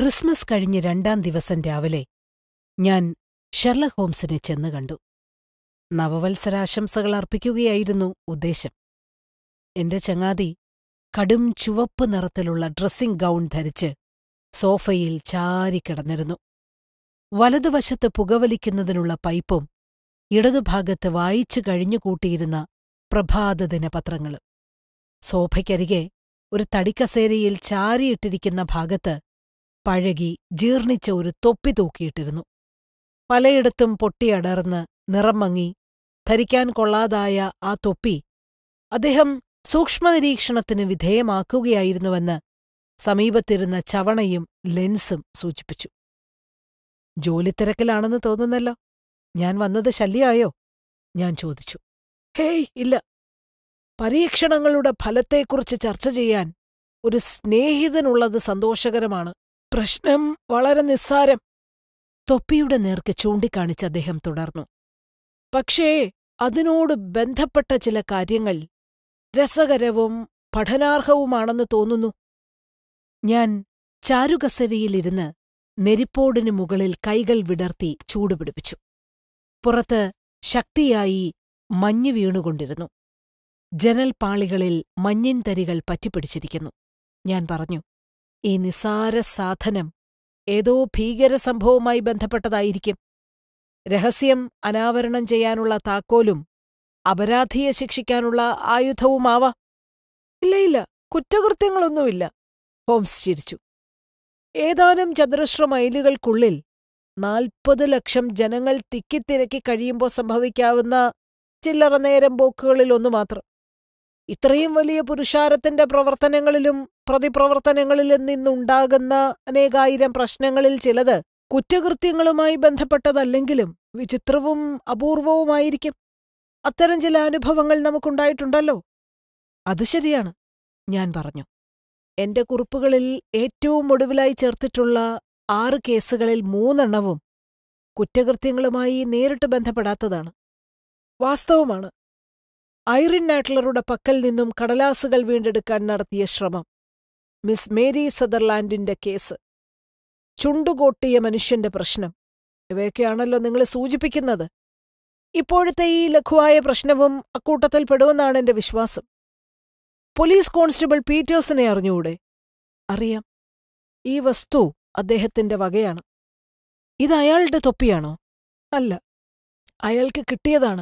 Christmas കഴിഞ്ഞ് രണ്ടാം ദിവസം രാവിലെ ഞാൻ ഷെർലക് ഹോംസിനെ ചെന്ന് കണ്ടു നവവത്സരാശംസകൾ അർപ്പിക്കുകയായിരുന്നു ഉദ്ദേശം എന്റെ ചങ്ങാതി കടും ചുവപ്പ് നിറത്തിലുള്ള ഡ്രസ്സിംഗ് ഗൗൺ ധരിച്ച് സോഫയിൽ ചാരിക്കിടന്നിരുന്നു വലതുവശത്ത് പുകവലിക്കുന്നതിനുള്ള പൈപ്പും ഇടതുഭാഗത്ത് വായിച്ചു കഴിഞ്ഞുകൂട്ടിയിരുന്ന പ്രഭാതദിന പത്രങ്ങളും സോഫയ്ക്കരികെ ഒരു തടിക്കസേരയിൽ ചാരിയിട്ടിരിക്കുന്ന ഭാഗത്ത് പഴകി ജീർണിച്ച ഒരു തൊപ്പി തൂക്കിയിട്ടിരുന്നു പലയിടത്തും പൊട്ടിയടർന്ന് നിറം മങ്ങി ധരിക്കാൻ കൊള്ളാതായ ആ തൊപ്പി അദ്ദേഹം സൂക്ഷ്മനിരീക്ഷണത്തിന് വിധേയമാക്കുകയായിരുന്നുവെന്ന് സമീപത്തിരുന്ന ചവണയും ലെൻസും സൂചിപ്പിച്ചു ജോലിത്തിരക്കിലാണെന്ന് തോന്നുന്നല്ലോ ഞാൻ വന്നത് ശല്യമായോ ഞാൻ ചോദിച്ചു ഹേയ് ഇല്ല പരീക്ഷണങ്ങളുടെ ഫലത്തെക്കുറിച്ച് ചർച്ച ചെയ്യാൻ ഒരു സ്നേഹിതനുള്ളത് സന്തോഷകരമാണ് പ്രശ്നം വളരെ നിസ്സാരം തൊപ്പിയുടെ നേർക്ക് ചൂണ്ടിക്കാണിച്ച് അദ്ദേഹം തുടർന്നു പക്ഷേ അതിനോട് ബന്ധപ്പെട്ട ചില കാര്യങ്ങൾ രസകരവും പഠനാർഹവുമാണെന്ന് തോന്നുന്നു ഞാൻ ചാരുകസരയിലിരുന്ന് നെരിപ്പോടിനു മുകളിൽ കൈകൾ വിടർത്തി ചൂടുപിടിപ്പിച്ചു പുറത്ത് ശക്തിയായി മഞ്ഞു വീണുകൊണ്ടിരുന്നു ജനൽപാളികളിൽ മഞ്ഞിൻ തരികൾ പറ്റിപ്പിടിച്ചിരിക്കുന്നു ഞാൻ പറഞ്ഞു ഈ നിസാര സാധനം ഏതോ ഭീകരസംഭവവുമായി ബന്ധപ്പെട്ടതായിരിക്കും രഹസ്യം അനാവരണം ചെയ്യാനുള്ള താക്കോലും അപരാധിയെ ശിക്ഷിക്കാനുള്ള ആയുധവുമാവാം ഇല്ല ഇല്ല കുറ്റകൃത്യങ്ങളൊന്നുമില്ല ഹോംസ് ചിരിച്ചു ഏതാനും ചതുരശ്ര മൈലുകൾക്കുള്ളിൽ നാൽപ്പത് ലക്ഷം ജനങ്ങൾ തിക്കിത്തിരക്കി കഴിയുമ്പോൾ സംഭവിക്കാവുന്ന ചില്ലറ നേരം പോക്കുകളിലൊന്നു മാത്രം ഇത്രയും വലിയ പുരുഷാരത്തിന്റെ പ്രവർത്തനങ്ങളിലും പ്രതിപ്രവർത്തനങ്ങളിലും നിന്നുണ്ടാകുന്ന അനേകായിരം പ്രശ്നങ്ങളിൽ ചിലത് കുറ്റകൃത്യങ്ങളുമായി ബന്ധപ്പെട്ടതല്ലെങ്കിലും വിചിത്രവും അപൂർവവുമായിരിക്കും അത്തരം ചില അനുഭവങ്ങൾ നമുക്കുണ്ടായിട്ടുണ്ടല്ലോ അത് ശരിയാണ് ഞാൻ പറഞ്ഞു എന്റെ കുറിപ്പുകളിൽ ഏറ്റവും ഒടുവിലായി ചേർത്തിട്ടുള്ള ആറ് കേസുകളിൽ മൂന്നെണ്ണവും കുറ്റകൃത്യങ്ങളുമായി നേരിട്ട് ബന്ധപ്പെടാത്തതാണ് വാസ്തവമാണ് ഐറിൻ നാട്ട്ലറുടെ പക്കൽ നിന്നും കടലാസുകൾ വീണ്ടെടുക്കാൻ നടത്തിയ ശ്രമം മിസ് മേരി സദർലാൻഡിന്റെ കേസ് ചുണ്ടുകൊട്ടിയ മനുഷ്യന്റെ പ്രശ്നം ഇവയൊക്കെയാണല്ലോ നിങ്ങൾ സൂചിപ്പിക്കുന്നത് ഇപ്പോഴത്തെ ഈ ലഘുവായ പ്രശ്നവും അക്കൂട്ടത്തിൽ പെടുമെന്നാണ് എന്റെ വിശ്വാസം പോലീസ് കോൺസ്റ്റബിൾ പീറ്റേഴ്സിനെ അറിഞ്ഞുകൂടെ അറിയാം ഈ വസ്തു അദ്ദേഹത്തിന്റെ വകയാണ് ഇത് അയാളുടെ തൊപ്പിയാണോ അല്ല അയാൾക്ക് കിട്ടിയതാണ്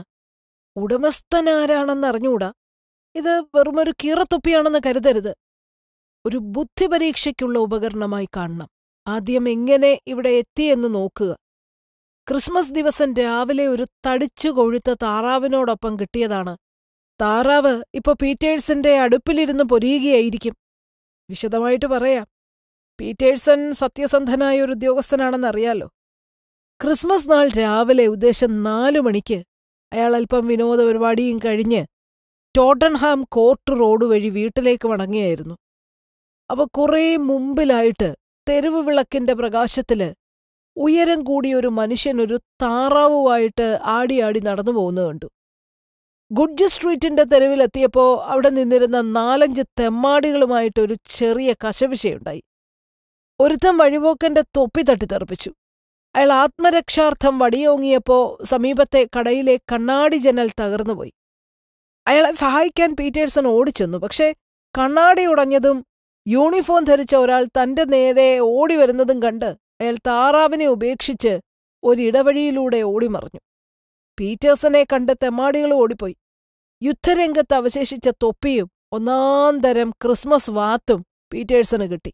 ഉടമസ്ഥനാരാണെന്നറിഞ്ഞൂടാ ഇത് വെറുമൊരു കീറത്തൊപ്പിയാണെന്ന് കരുതരുത് ഒരു ബുദ്ധിപരീക്ഷയ്ക്കുള്ള ഉപകരണമായി കാണണം ആദ്യം എങ്ങനെ ഇവിടെ എത്തിയെന്ന് നോക്കുക ക്രിസ്മസ് ദിവസം രാവിലെ ഒരു തടിച്ചു കൊഴുത്ത താറാവിനോടൊപ്പം കിട്ടിയതാണ് താറാവ് ഇപ്പൊ പീറ്റേഴ്സന്റെ അടുപ്പിലിരുന്ന് പൊരിയുകയായിരിക്കും വിശദമായിട്ട് പറയാം പീറ്റേഴ്സൺ സത്യസന്ധനായ ഒരു ഉദ്യോഗസ്ഥനാണെന്നറിയാലോ ക്രിസ്മസ് നാൾ രാവിലെ ഉദ്ദേശം നാലു മണിക്ക് അയാൾ അല്പം വിനോദ പരിപാടിയും കഴിഞ്ഞ് ടോട്ടൺഹാം കോർട്ട് റോഡ് വഴി വീട്ടിലേക്ക് മടങ്ങിയായിരുന്നു അപ്പൊ കുറേ മുമ്പിലായിട്ട് തെരുവ് വിളക്കിന്റെ പ്രകാശത്തില് ഉയരം കൂടിയ ഒരു മനുഷ്യൻ ഒരു താറാവുമായിട്ട് ആടിയാടി നടന്നു പോകുന്നത് കണ്ടു ഗുഡ്ജ് സ്ട്രീറ്റിന്റെ തെരുവിലെത്തിയപ്പോ അവിടെ നിന്നിരുന്ന നാലഞ്ച് തെമ്മാടികളുമായിട്ട് ഒരു ചെറിയ കശവിശയുണ്ടായി ഒരുത്തൻ വഴിപോക്കന്റെ തൊപ്പി തട്ടിത്തെറിപ്പിച്ചു അയാൾ ആത്മരക്ഷാർത്ഥം വടിയോങ്ങിയപ്പോ സമീപത്തെ കടയിലെ കണ്ണാടി ജനൽ തകർന്നുപോയി അയാളെ സഹായിക്കാൻ പീറ്റേഴ്സൺ ഓടിച്ചെന്നു പക്ഷേ കണ്ണാടി ഉടഞ്ഞതും യൂണിഫോം ധരിച്ച ഒരാൾ തന്റെ നേരെ ഓടി വരുന്നതും കണ്ട് അയാൾ താറാവിനെ ഉപേക്ഷിച്ച് ഒരിടവഴിയിലൂടെ ഓടിമറഞ്ഞു പീറ്റേഴ്സനെ കണ്ട് തെമ്മാടികൾ ഓടിപ്പോയി യുദ്ധരംഗത്ത് അവശേഷിച്ച തൊപ്പിയും ഒന്നാം തരം ക്രിസ്മസ് വാത്തും പീറ്റേഴ്സന് കിട്ടി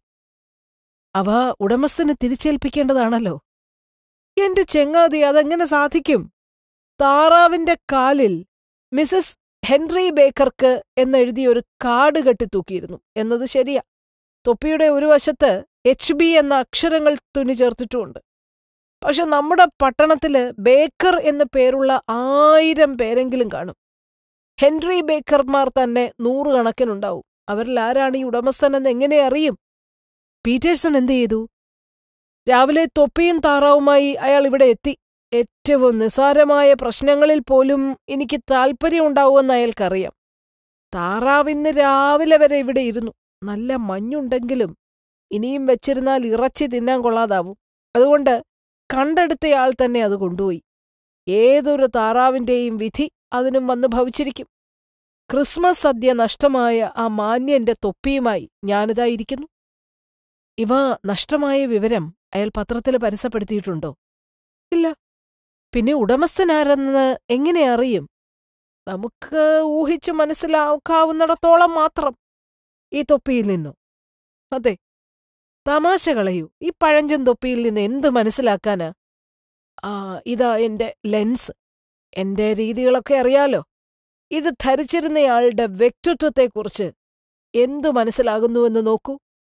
അവ ഉടമസ്ഥന് തിരിച്ചേൽപ്പിക്കേണ്ടതാണല്ലോ എന്റെ ചെങ്ങാതി അതെങ്ങനെ സാധിക്കും താറാവിന്റെ കാലിൽ മിസസ് ഹെൻറി ബേക്കർക്ക് എന്നെഴുതിയ ഒരു കാർഡ് കെട്ടിത്തൂക്കിയിരുന്നു എന്നത് ശരിയാ തൊപ്പിയുടെ ഒരു വശത്ത് എച്ച് ബി എന്ന അക്ഷരങ്ങൾ തുന്നി ചേർത്തിട്ടുമുണ്ട് പക്ഷെ നമ്മുടെ പട്ടണത്തില് ബേക്കർ എന്ന പേരുള്ള ആയിരം പേരെങ്കിലും കാണും ഹെൻറി ബേക്കർമാർ തന്നെ നൂറുകണക്കിനുണ്ടാവും അവരിൽ ആരാണ് ഈ ഉടമസ്ഥനെന്ന് എങ്ങനെ അറിയും പീറ്റേഴ്സൺ എന്ത് ചെയ്തു രാവിലെ തൊപ്പിയും താറാവുമായി അയാൾ ഇവിടെ എത്തി ഏറ്റവും നിസാരമായ പ്രശ്നങ്ങളിൽ പോലും എനിക്ക് താൽപ്പര്യമുണ്ടാവുമെന്ന് അയാൾക്കറിയാം താറാവിന്ന് രാവിലെ വരെ ഇവിടെ ഇരുന്നു നല്ല മഞ്ഞുണ്ടെങ്കിലും ഇനിയും വെച്ചിരുന്നാൽ ഇറച്ചി തിന്നാൻ കൊള്ളാതാവും അതുകൊണ്ട് കണ്ടെടുത്തയാൾ തന്നെ അത് കൊണ്ടുപോയി ഏതൊരു താറാവിന്റെയും വിധി അതിനും വന്ന് ഭവിച്ചിരിക്കും ക്രിസ്മസ് സദ്യ നഷ്ടമായ ആ മാന്യന്റെ തൊപ്പിയുമായി ഞാനിതാ ഇരിക്കുന്നു ഇവ നഷ്ടമായ വിവരം അയാൾ പത്രത്തിൽ പരസ്യപ്പെടുത്തിയിട്ടുണ്ടോ ഇല്ല പിന്നെ ഉടമസ്ഥനാരെന്ന് എങ്ങനെ അറിയും നമുക്ക് ഊഹിച്ചു മനസ്സിലാക്കാവുന്നിടത്തോളം മാത്രം ഈ തൊപ്പിയിൽ നിന്നു അതെ തമാശ കളയൂ ഈ പഴഞ്ചൻ തൊപ്പിയിൽ നിന്ന് എന്ത് മനസ്സിലാക്കാനാ ആ ഇതാ എന്റെ ലെൻസ് എന്റെ രീതികളൊക്കെ അറിയാലോ ഇത് ധരിച്ചിരുന്നയാളുടെ വ്യക്തിത്വത്തെക്കുറിച്ച് എന്തു മനസ്സിലാകുന്നുവെന്ന് നോക്കൂ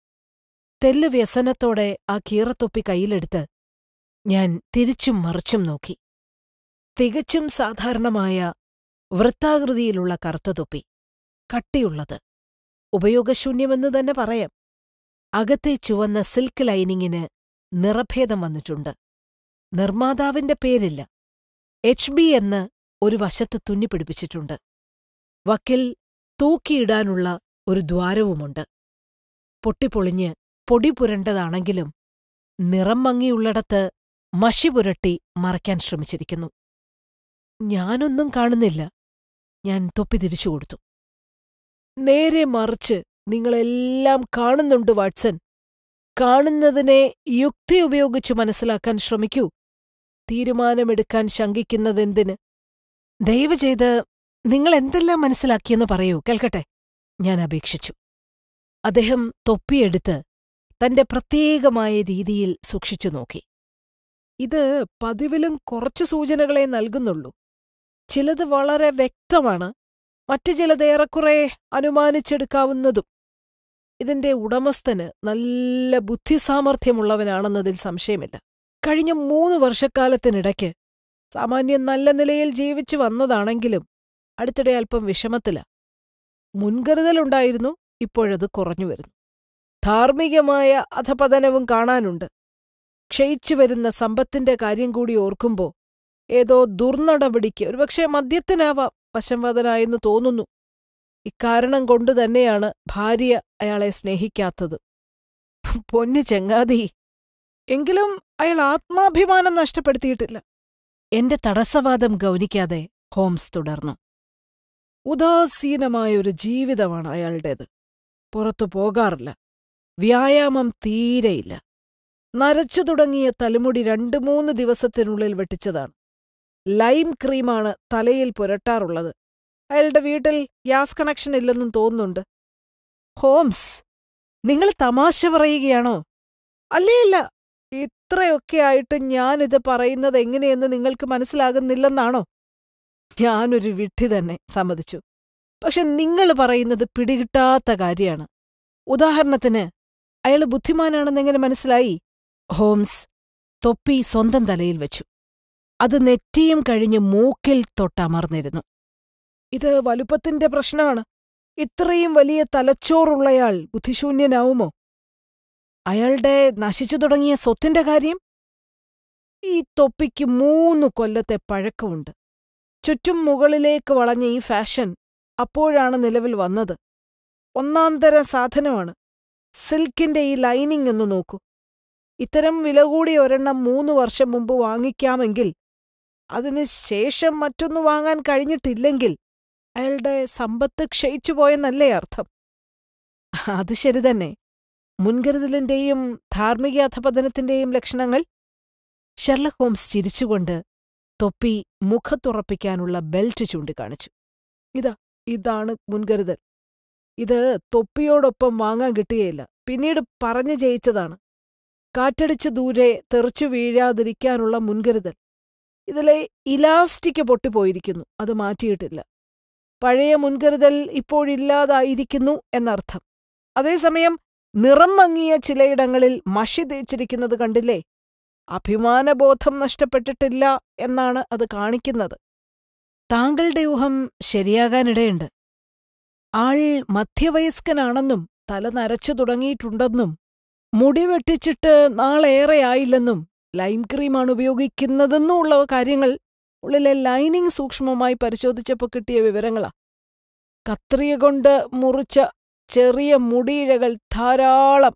തെല്ലു വ്യസനത്തോടെ ആ കീറത്തൊപ്പി കയ്യിലെടുത്ത് ഞാൻ തിരിച്ചും മറിച്ചും നോക്കി തികച്ചും സാധാരണമായ വൃത്താകൃതിയിലുള്ള കറുത്ത തൊപ്പി കട്ടിയുള്ളത് ഉപയോഗശൂന്യമെന്ന് തന്നെ പറയാം അകത്തെ ചുവന്ന സിൽക്ക് ലൈനിങ്ങിന് നിറഭേദം വന്നിട്ടുണ്ട് നിർമ്മാതാവിന്റെ പേരില്ല എച്ച് ബി എന്ന് ഒരു വശത്ത് തുന്നിപ്പിടിപ്പിച്ചിട്ടുണ്ട് വക്കിൽ തൂക്കിയിടാനുള്ള ഒരു ദ്വാരവുമുണ്ട് പൊട്ടിപ്പൊളിഞ്ഞ് പൊടി പുരണ്ടതാണെങ്കിലും നിറം മങ്ങിയുള്ളിടത്ത് മഷി പുരട്ടി മറയ്ക്കാൻ ശ്രമിച്ചിരിക്കുന്നു ഞാനൊന്നും കാണുന്നില്ല ഞാൻ തൊപ്പി തിരിച്ചു കൊടുത്തു നേരെ മറിച്ച് നിങ്ങളെല്ലാം കാണുന്നുണ്ട് വാട്സൺ കാണുന്നതിനെ യുക്തി ഉപയോഗിച്ച് മനസ്സിലാക്കാൻ ശ്രമിക്കൂ തീരുമാനമെടുക്കാൻ ശങ്കിക്കുന്നതെന്തിന് ദയവ് ചെയ്ത് നിങ്ങൾ എന്തെല്ലാം മനസ്സിലാക്കിയെന്ന് പറയൂ കേൾക്കട്ടെ ഞാൻ അപേക്ഷിച്ചു അദ്ദേഹം തൊപ്പിയെടുത്ത് തന്റെ പ്രത്യേകമായ രീതിയിൽ സൂക്ഷിച്ചു നോക്കി ഇത് പതിവിലും കുറച്ചു സൂചനകളെ നൽകുന്നുള്ളൂ ചിലത് വളരെ വ്യക്തമാണ് മറ്റു ചിലത് ഏറെക്കുറെ അനുമാനിച്ചെടുക്കാവുന്നതും ഇതിന്റെ ഉടമസ്ഥന് നല്ല ബുദ്ധിസാമർഥ്യമുള്ളവനാണെന്നതിൽ സംശയമില്ല കഴിഞ്ഞ മൂന്ന് വർഷക്കാലത്തിനിടയ്ക്ക് സാമാന്യം നല്ല നിലയിൽ ജീവിച്ചു വന്നതാണെങ്കിലും അടുത്തിടെ അല്പം വിഷമത്തില മുൻകരുതലുണ്ടായിരുന്നു ഇപ്പോഴത് കുറഞ്ഞുവരുന്നു ധാർമ്മികമായ അധപതനവും കാണാനുണ്ട് ക്ഷയിച്ചു വരുന്ന സമ്പത്തിന്റെ കാര്യം കൂടി ഓർക്കുമ്പോ ഏതോ ദുർനടപടിക്ക് ഒരുപക്ഷെ മദ്യത്തിനാവാം വശംവദനായെന്ന് തോന്നുന്നു ഇക്കാരണം കൊണ്ട് തന്നെയാണ് ഭാര്യ അയാളെ സ്നേഹിക്കാത്തത് പൊന്നു ചെങ്ങാതി എങ്കിലും അയാൾ ആത്മാഭിമാനം നഷ്ടപ്പെടുത്തിയിട്ടില്ല എന്റെ തടസ്സവാദം ഗൗനിക്കാതെ ഹോംസ് തുടർന്നു ഉദാസീനമായൊരു ജീവിതമാണ് അയാളുടേത് പുറത്തു പോകാറില്ല വ്യായാമം തീരെയില്ല നരച്ചു തുടങ്ങിയ തലമുടി രണ്ടു മൂന്ന് ദിവസത്തിനുള്ളിൽ വെട്ടിച്ചതാണ് ലൈം ക്രീമാണ് തലയിൽ പുരട്ടാറുള്ളത് അയാളുടെ വീട്ടിൽ ഗ്യാസ് കണക്ഷൻ ഇല്ലെന്നും തോന്നുന്നുണ്ട് ഹോംസ് നിങ്ങൾ തമാശ പറയുകയാണോ അല്ലേയല്ല ഇത്രയൊക്കെ ആയിട്ട് ഞാനിത് പറയുന്നത് എങ്ങനെയെന്ന് നിങ്ങൾക്ക് മനസ്സിലാകുന്നില്ലെന്നാണോ ഞാനൊരു വിഡ്ഢി തന്നെ സമ്മതിച്ചു പക്ഷെ നിങ്ങൾ പറയുന്നത് പിടികിട്ടാത്ത കാര്യമാണ് ഉദാഹരണത്തിന് അയാൾ ബുദ്ധിമാനാണെന്നെങ്ങനെ മനസ്സിലായി ഹോംസ് തൊപ്പി സ്വന്തം തലയിൽ വെച്ചു അത് നെറ്റിയും കഴിഞ്ഞ് മൂക്കിൽ തൊട്ടമർന്നിരുന്നു ഇത് വലുപ്പത്തിന്റെ പ്രശ്നമാണ് ഇത്രയും വലിയ തലച്ചോറുള്ളയാൾ ബുദ്ധിശൂന്യനാവുമോ അയാളുടെ നശിച്ചു തുടങ്ങിയ സ്വത്തിന്റെ കാര്യം ഈ തൊപ്പിക്ക് മൂന്ന് കൊല്ലത്തെ പഴക്കമുണ്ട് ചുറ്റും മുകളിലേക്ക് വളഞ്ഞ ഈ ഫാഷൻ അപ്പോഴാണ് നിലവിൽ വന്നത് ഒന്നാന്തരം സാധനമാണ് സിൽക്കിന്റെ ഈ ലൈനിങ് ഒന്ന് നോക്കൂ ഇത്തരം വില കൂടിയ ഒരെണ്ണം മൂന്ന് വർഷം മുമ്പ് വാങ്ങിക്കാമെങ്കിൽ അതിന് ശേഷം മറ്റൊന്ന് വാങ്ങാൻ കഴിഞ്ഞിട്ടില്ലെങ്കിൽ അയാളുടെ സമ്പത്ത് ക്ഷയിച്ചു പോയെന്നല്ലേ അർത്ഥം അത് ശരി തന്നെ മുൻകരുതലിന്റെയും ധാർമ്മിക അധപതനത്തിന്റെയും ലക്ഷണങ്ങൾ ഷെർലക് ഹോംസ് ചിരിച്ചുകൊണ്ട് തൊപ്പി മുഖത്തുറപ്പിക്കാനുള്ള ബെൽറ്റ് ചൂണ്ടിക്കാണിച്ചു ഇതാ ഇതാണ് മുൻകരുതൽ ഇത് തൊപ്പിയോടൊപ്പം വാങ്ങാൻ കിട്ടുകയില്ല പിന്നീട് പറഞ്ഞു ജയിച്ചതാണ് കാറ്റടിച്ച് ദൂരെ തെറിച്ചു വീഴാതിരിക്കാനുള്ള മുൻകരുതൽ ഇതിലെ ഇലാസ്റ്റിക് പൊട്ടിപ്പോയിരിക്കുന്നു അത് മാറ്റിയിട്ടില്ല പഴയ മുൻകരുതൽ ഇപ്പോഴില്ലാതായിരിക്കുന്നു എന്നർത്ഥം അതേസമയം നിറം മങ്ങിയ ചിലയിടങ്ങളിൽ മഷി തേച്ചിരിക്കുന്നത് കണ്ടില്ലേ അഭിമാനബോധം നഷ്ടപ്പെട്ടിട്ടില്ല എന്നാണ് അത് കാണിക്കുന്നത് താങ്കളുടെ ഊഹം ശരിയാകാനിടയുണ്ട് ആൾ മധ്യവയസ്കനാണെന്നും തല നരച്ചു തുടങ്ങിയിട്ടുണ്ടെന്നും മുടി വെട്ടിച്ചിട്ട് നാളേറെയായില്ലെന്നും ലൈം ക്രീമാണ് ഉപയോഗിക്കുന്നതെന്നുമുള്ള കാര്യങ്ങൾ ഉള്ളിലെ ലൈനിങ് സൂക്ഷ്മമായി പരിശോധിച്ചപ്പോൾ കിട്ടിയ വിവരങ്ങളാ കത്രിക കൊണ്ട് മുറിച്ച ചെറിയ മുടിയിഴകൾ ധാരാളം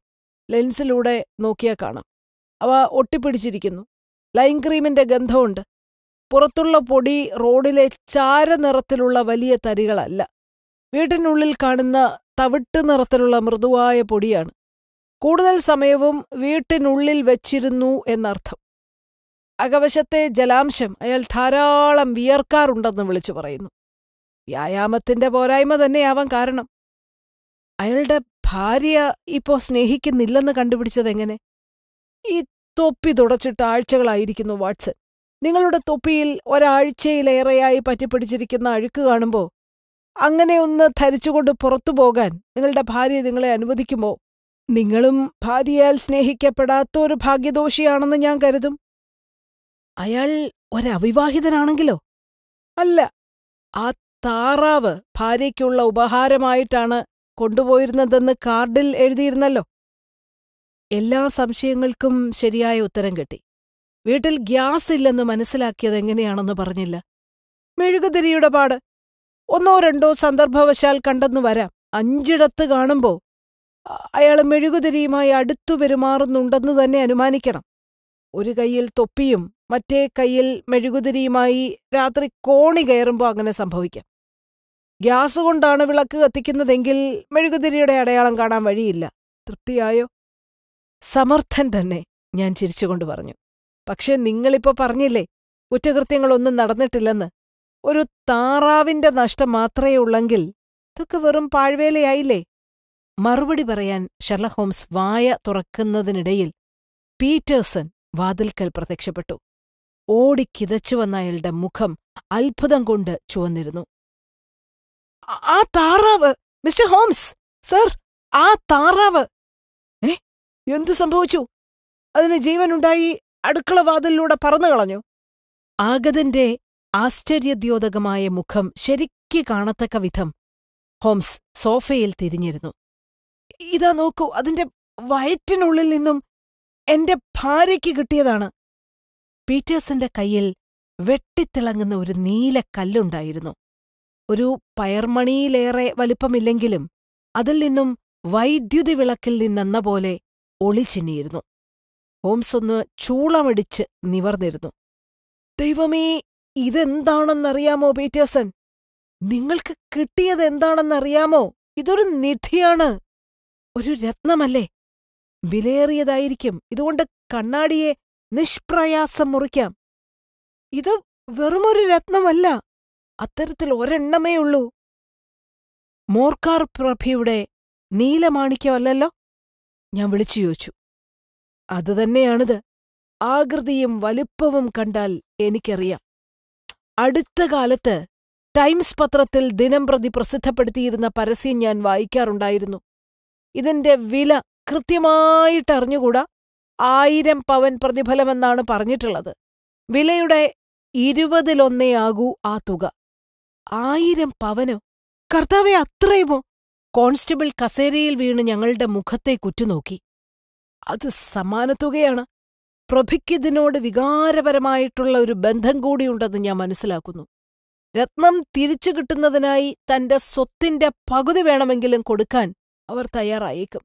ലെൻസിലൂടെ നോക്കിയാൽ കാണാം അവ ഒട്ടിപ്പിടിച്ചിരിക്കുന്നു ലൈം ക്രീമിന്റെ ഗന്ധമുണ്ട് പുറത്തുള്ള പൊടി റോഡിലെ ചാരനിറത്തിലുള്ള വലിയ തരികളല്ല വീട്ടിനുള്ളിൽ കാണുന്ന തവിട്ട് നിറത്തിലുള്ള മൃദുവായ പൊടിയാണ് കൂടുതൽ സമയവും വീട്ടിനുള്ളിൽ വച്ചിരുന്നു എന്നർത്ഥം അകവശത്തെ ജലാംശം അയാൾ ധാരാളം വിയർക്കാറുണ്ടെന്ന് വിളിച്ചു പറയുന്നു വ്യായാമത്തിന്റെ പോരായ്മ തന്നെയാവാൻ കാരണം അയാളുടെ ഭാര്യ ഇപ്പോ സ്നേഹിക്കുന്നില്ലെന്ന് കണ്ടുപിടിച്ചതെങ്ങനെ ഈ തൊപ്പി തുടച്ചിട്ട് ആഴ്ചകളായിരിക്കുന്നു വാട്സൺ നിങ്ങളുടെ തൊപ്പിയിൽ ഒരാഴ്ചയിലേറെയായി പറ്റിപ്പിടിച്ചിരിക്കുന്ന അഴുക്ക് കാണുമ്പോൾ അങ്ങനെ ഒന്ന് ധരിച്ചുകൊണ്ട് പുറത്തു പോകാൻ നിങ്ങളുടെ ഭാര്യ നിങ്ങളെ അനുവദിക്കുമോ നിങ്ങളും ഭാര്യയാൽ സ്നേഹിക്കപ്പെടാത്ത ഒരു ഭാഗ്യദോഷിയാണെന്ന് ഞാൻ കരുതും അയാൾ ഒരവിവാഹിതനാണെങ്കിലോ അല്ല ആ താറാവ് ഭാര്യയ്ക്കുള്ള ഉപഹാരമായിട്ടാണ് കൊണ്ടുപോയിരുന്നതെന്ന് കാർഡിൽ എഴുതിയിരുന്നല്ലോ എല്ലാ സംശയങ്ങൾക്കും ശരിയായ ഉത്തരം കിട്ടി വീട്ടിൽ ഗ്യാസ് ഇല്ലെന്ന് മനസ്സിലാക്കിയത് എങ്ങനെയാണെന്ന് പറഞ്ഞില്ല മെഴുകുതിരിയുടെ പാട് ഒന്നോ രണ്ടോ സന്ദർഭവശാൽ കണ്ടെന്നു വരാം അഞ്ചിടത്ത് കാണുമ്പോ അയാൾ മെഴുകുതിരിയുമായി അടുത്തു പെരുമാറുന്നുണ്ടെന്ന് തന്നെ അനുമാനിക്കണം ഒരു കൈയിൽ തൊപ്പിയും മറ്റേ കൈയിൽ മെഴുകുതിരിയുമായി രാത്രി കോണി കയറുമ്പോൾ അങ്ങനെ സംഭവിക്കാം ഗ്യാസ് കൊണ്ടാണ് വിളക്ക് കത്തിക്കുന്നതെങ്കിൽ മെഴുകുതിരിയുടെ അടയാളം കാണാൻ വഴിയില്ല തൃപ്തിയായോ സമർത്ഥൻ തന്നെ ഞാൻ ചിരിച്ചുകൊണ്ട് പറഞ്ഞു പക്ഷെ നിങ്ങളിപ്പോ പറഞ്ഞില്ലേ കുറ്റകൃത്യങ്ങളൊന്നും നടന്നിട്ടില്ലെന്ന് ഒരു താറാവിന്റെ നഷ്ടം മാത്രമേ ഉള്ളെങ്കിൽ ഇതൊക്കെ വെറും പാഴ്വേലയായില്ലേ മറുപടി പറയാൻ ഷെർലക് ഹോംസ് വായ തുറക്കുന്നതിനിടയിൽ പീറ്റേഴ്സൺ വാതിൽക്കൽ പ്രത്യക്ഷപ്പെട്ടു ഓടിക്കിതച്ചുവന്ന അയാളുടെ മുഖം അത്ഭുതം കൊണ്ട് ചുവന്നിരുന്നു ആ താറാവ് മിസ്റ്റർ ഹോംസ് സർ ആ താറാവ് ഏ എന്തു സംഭവിച്ചു അതിന് ജീവനുണ്ടായി അടുക്കള വാതിലിലൂടെ പറന്നു കളഞ്ഞു ആഗതന്റെ ആശ്ചര്യദ്യോതകമായ മുഖം ശരിക്ക് കാണത്തക്ക വിധം ഹോംസ് സോഫയിൽ തിരിഞ്ഞിരുന്നു ഇതാ നോക്കൂ അതിന്റെ വയറ്റിനുള്ളിൽ നിന്നും എന്റെ ഭാര്യയ്ക്ക് കിട്ടിയതാണ് പീറ്റേഴ്സന്റെ കയ്യിൽ വെട്ടിത്തിളങ്ങുന്ന ഒരു നീല കല്ലുണ്ടായിരുന്നു ഒരു പയർമണിയിലേറെ വലിപ്പമില്ലെങ്കിലും അതിൽ നിന്നും വൈദ്യുതി വിളക്കിൽ നിന്നെന്ന പോലെ ഒളിച്ചിന്നിയിരുന്നു ഹോംസ് ഒന്ന് ചൂളമടിച്ച് നിവർന്നിരുന്നു ദൈവമേ ഇതെന്താണെന്നറിയാമോ പീറ്റേഴ്സൺ നിങ്ങൾക്ക് കിട്ടിയത് എന്താണെന്നറിയാമോ ഇതൊരു നിധിയാണ് ഒരു രത്നമല്ലേ വിലയേറിയതായിരിക്കും ഇതുകൊണ്ട് കണ്ണാടിയെ നിഷ്പ്രയാസം മുറിക്കാം ഇത് വെറുമൊരു രത്നമല്ല അത്തരത്തിൽ ഒരെണ്ണമേ ഉള്ളൂ മോർക്കാർ പ്രഭയുടെ നീലമാണിക്യമല്ലല്ലോ ഞാൻ വിളിച്ചു ചോദിച്ചു അതുതന്നെയാണിത് ആകൃതിയും വലിപ്പവും കണ്ടാൽ എനിക്കറിയാം അടുത്ത കാലത്ത് ടൈംസ് പത്രത്തിൽ ദിനംപ്രതി പ്രസിദ്ധപ്പെടുത്തിയിരുന്ന പരസ്യം ഞാൻ വായിക്കാറുണ്ടായിരുന്നു ഇതിന്റെ വില കൃത്യമായിട്ടറിഞ്ഞുകൂടാ ആയിരം പവൻ പ്രതിഫലമെന്നാണ് പറഞ്ഞിട്ടുള്ളത് വിലയുടെ ഇരുപതിലൊന്നേ ആകൂ ആ തുക ആയിരം പവനോ കർത്താവെ അത്രയുമോ കോൺസ്റ്റബിൾ കസേരയിൽ വീണ് ഞങ്ങളുടെ മുഖത്തെ കുറ്റുനോക്കി അത് സമാനത്തുകയാണ് പ്രഭിക്കിതിനോട് വികാരപരമായിട്ടുള്ള ഒരു ബന്ധം കൂടിയുണ്ടെന്ന് ഞാൻ മനസ്സിലാക്കുന്നു രത്നം തിരിച്ചു കിട്ടുന്നതിനായി തന്റെ സ്വത്തിന്റെ പകുതി വേണമെങ്കിലും കൊടുക്കാൻ അവർ തയ്യാറായേക്കും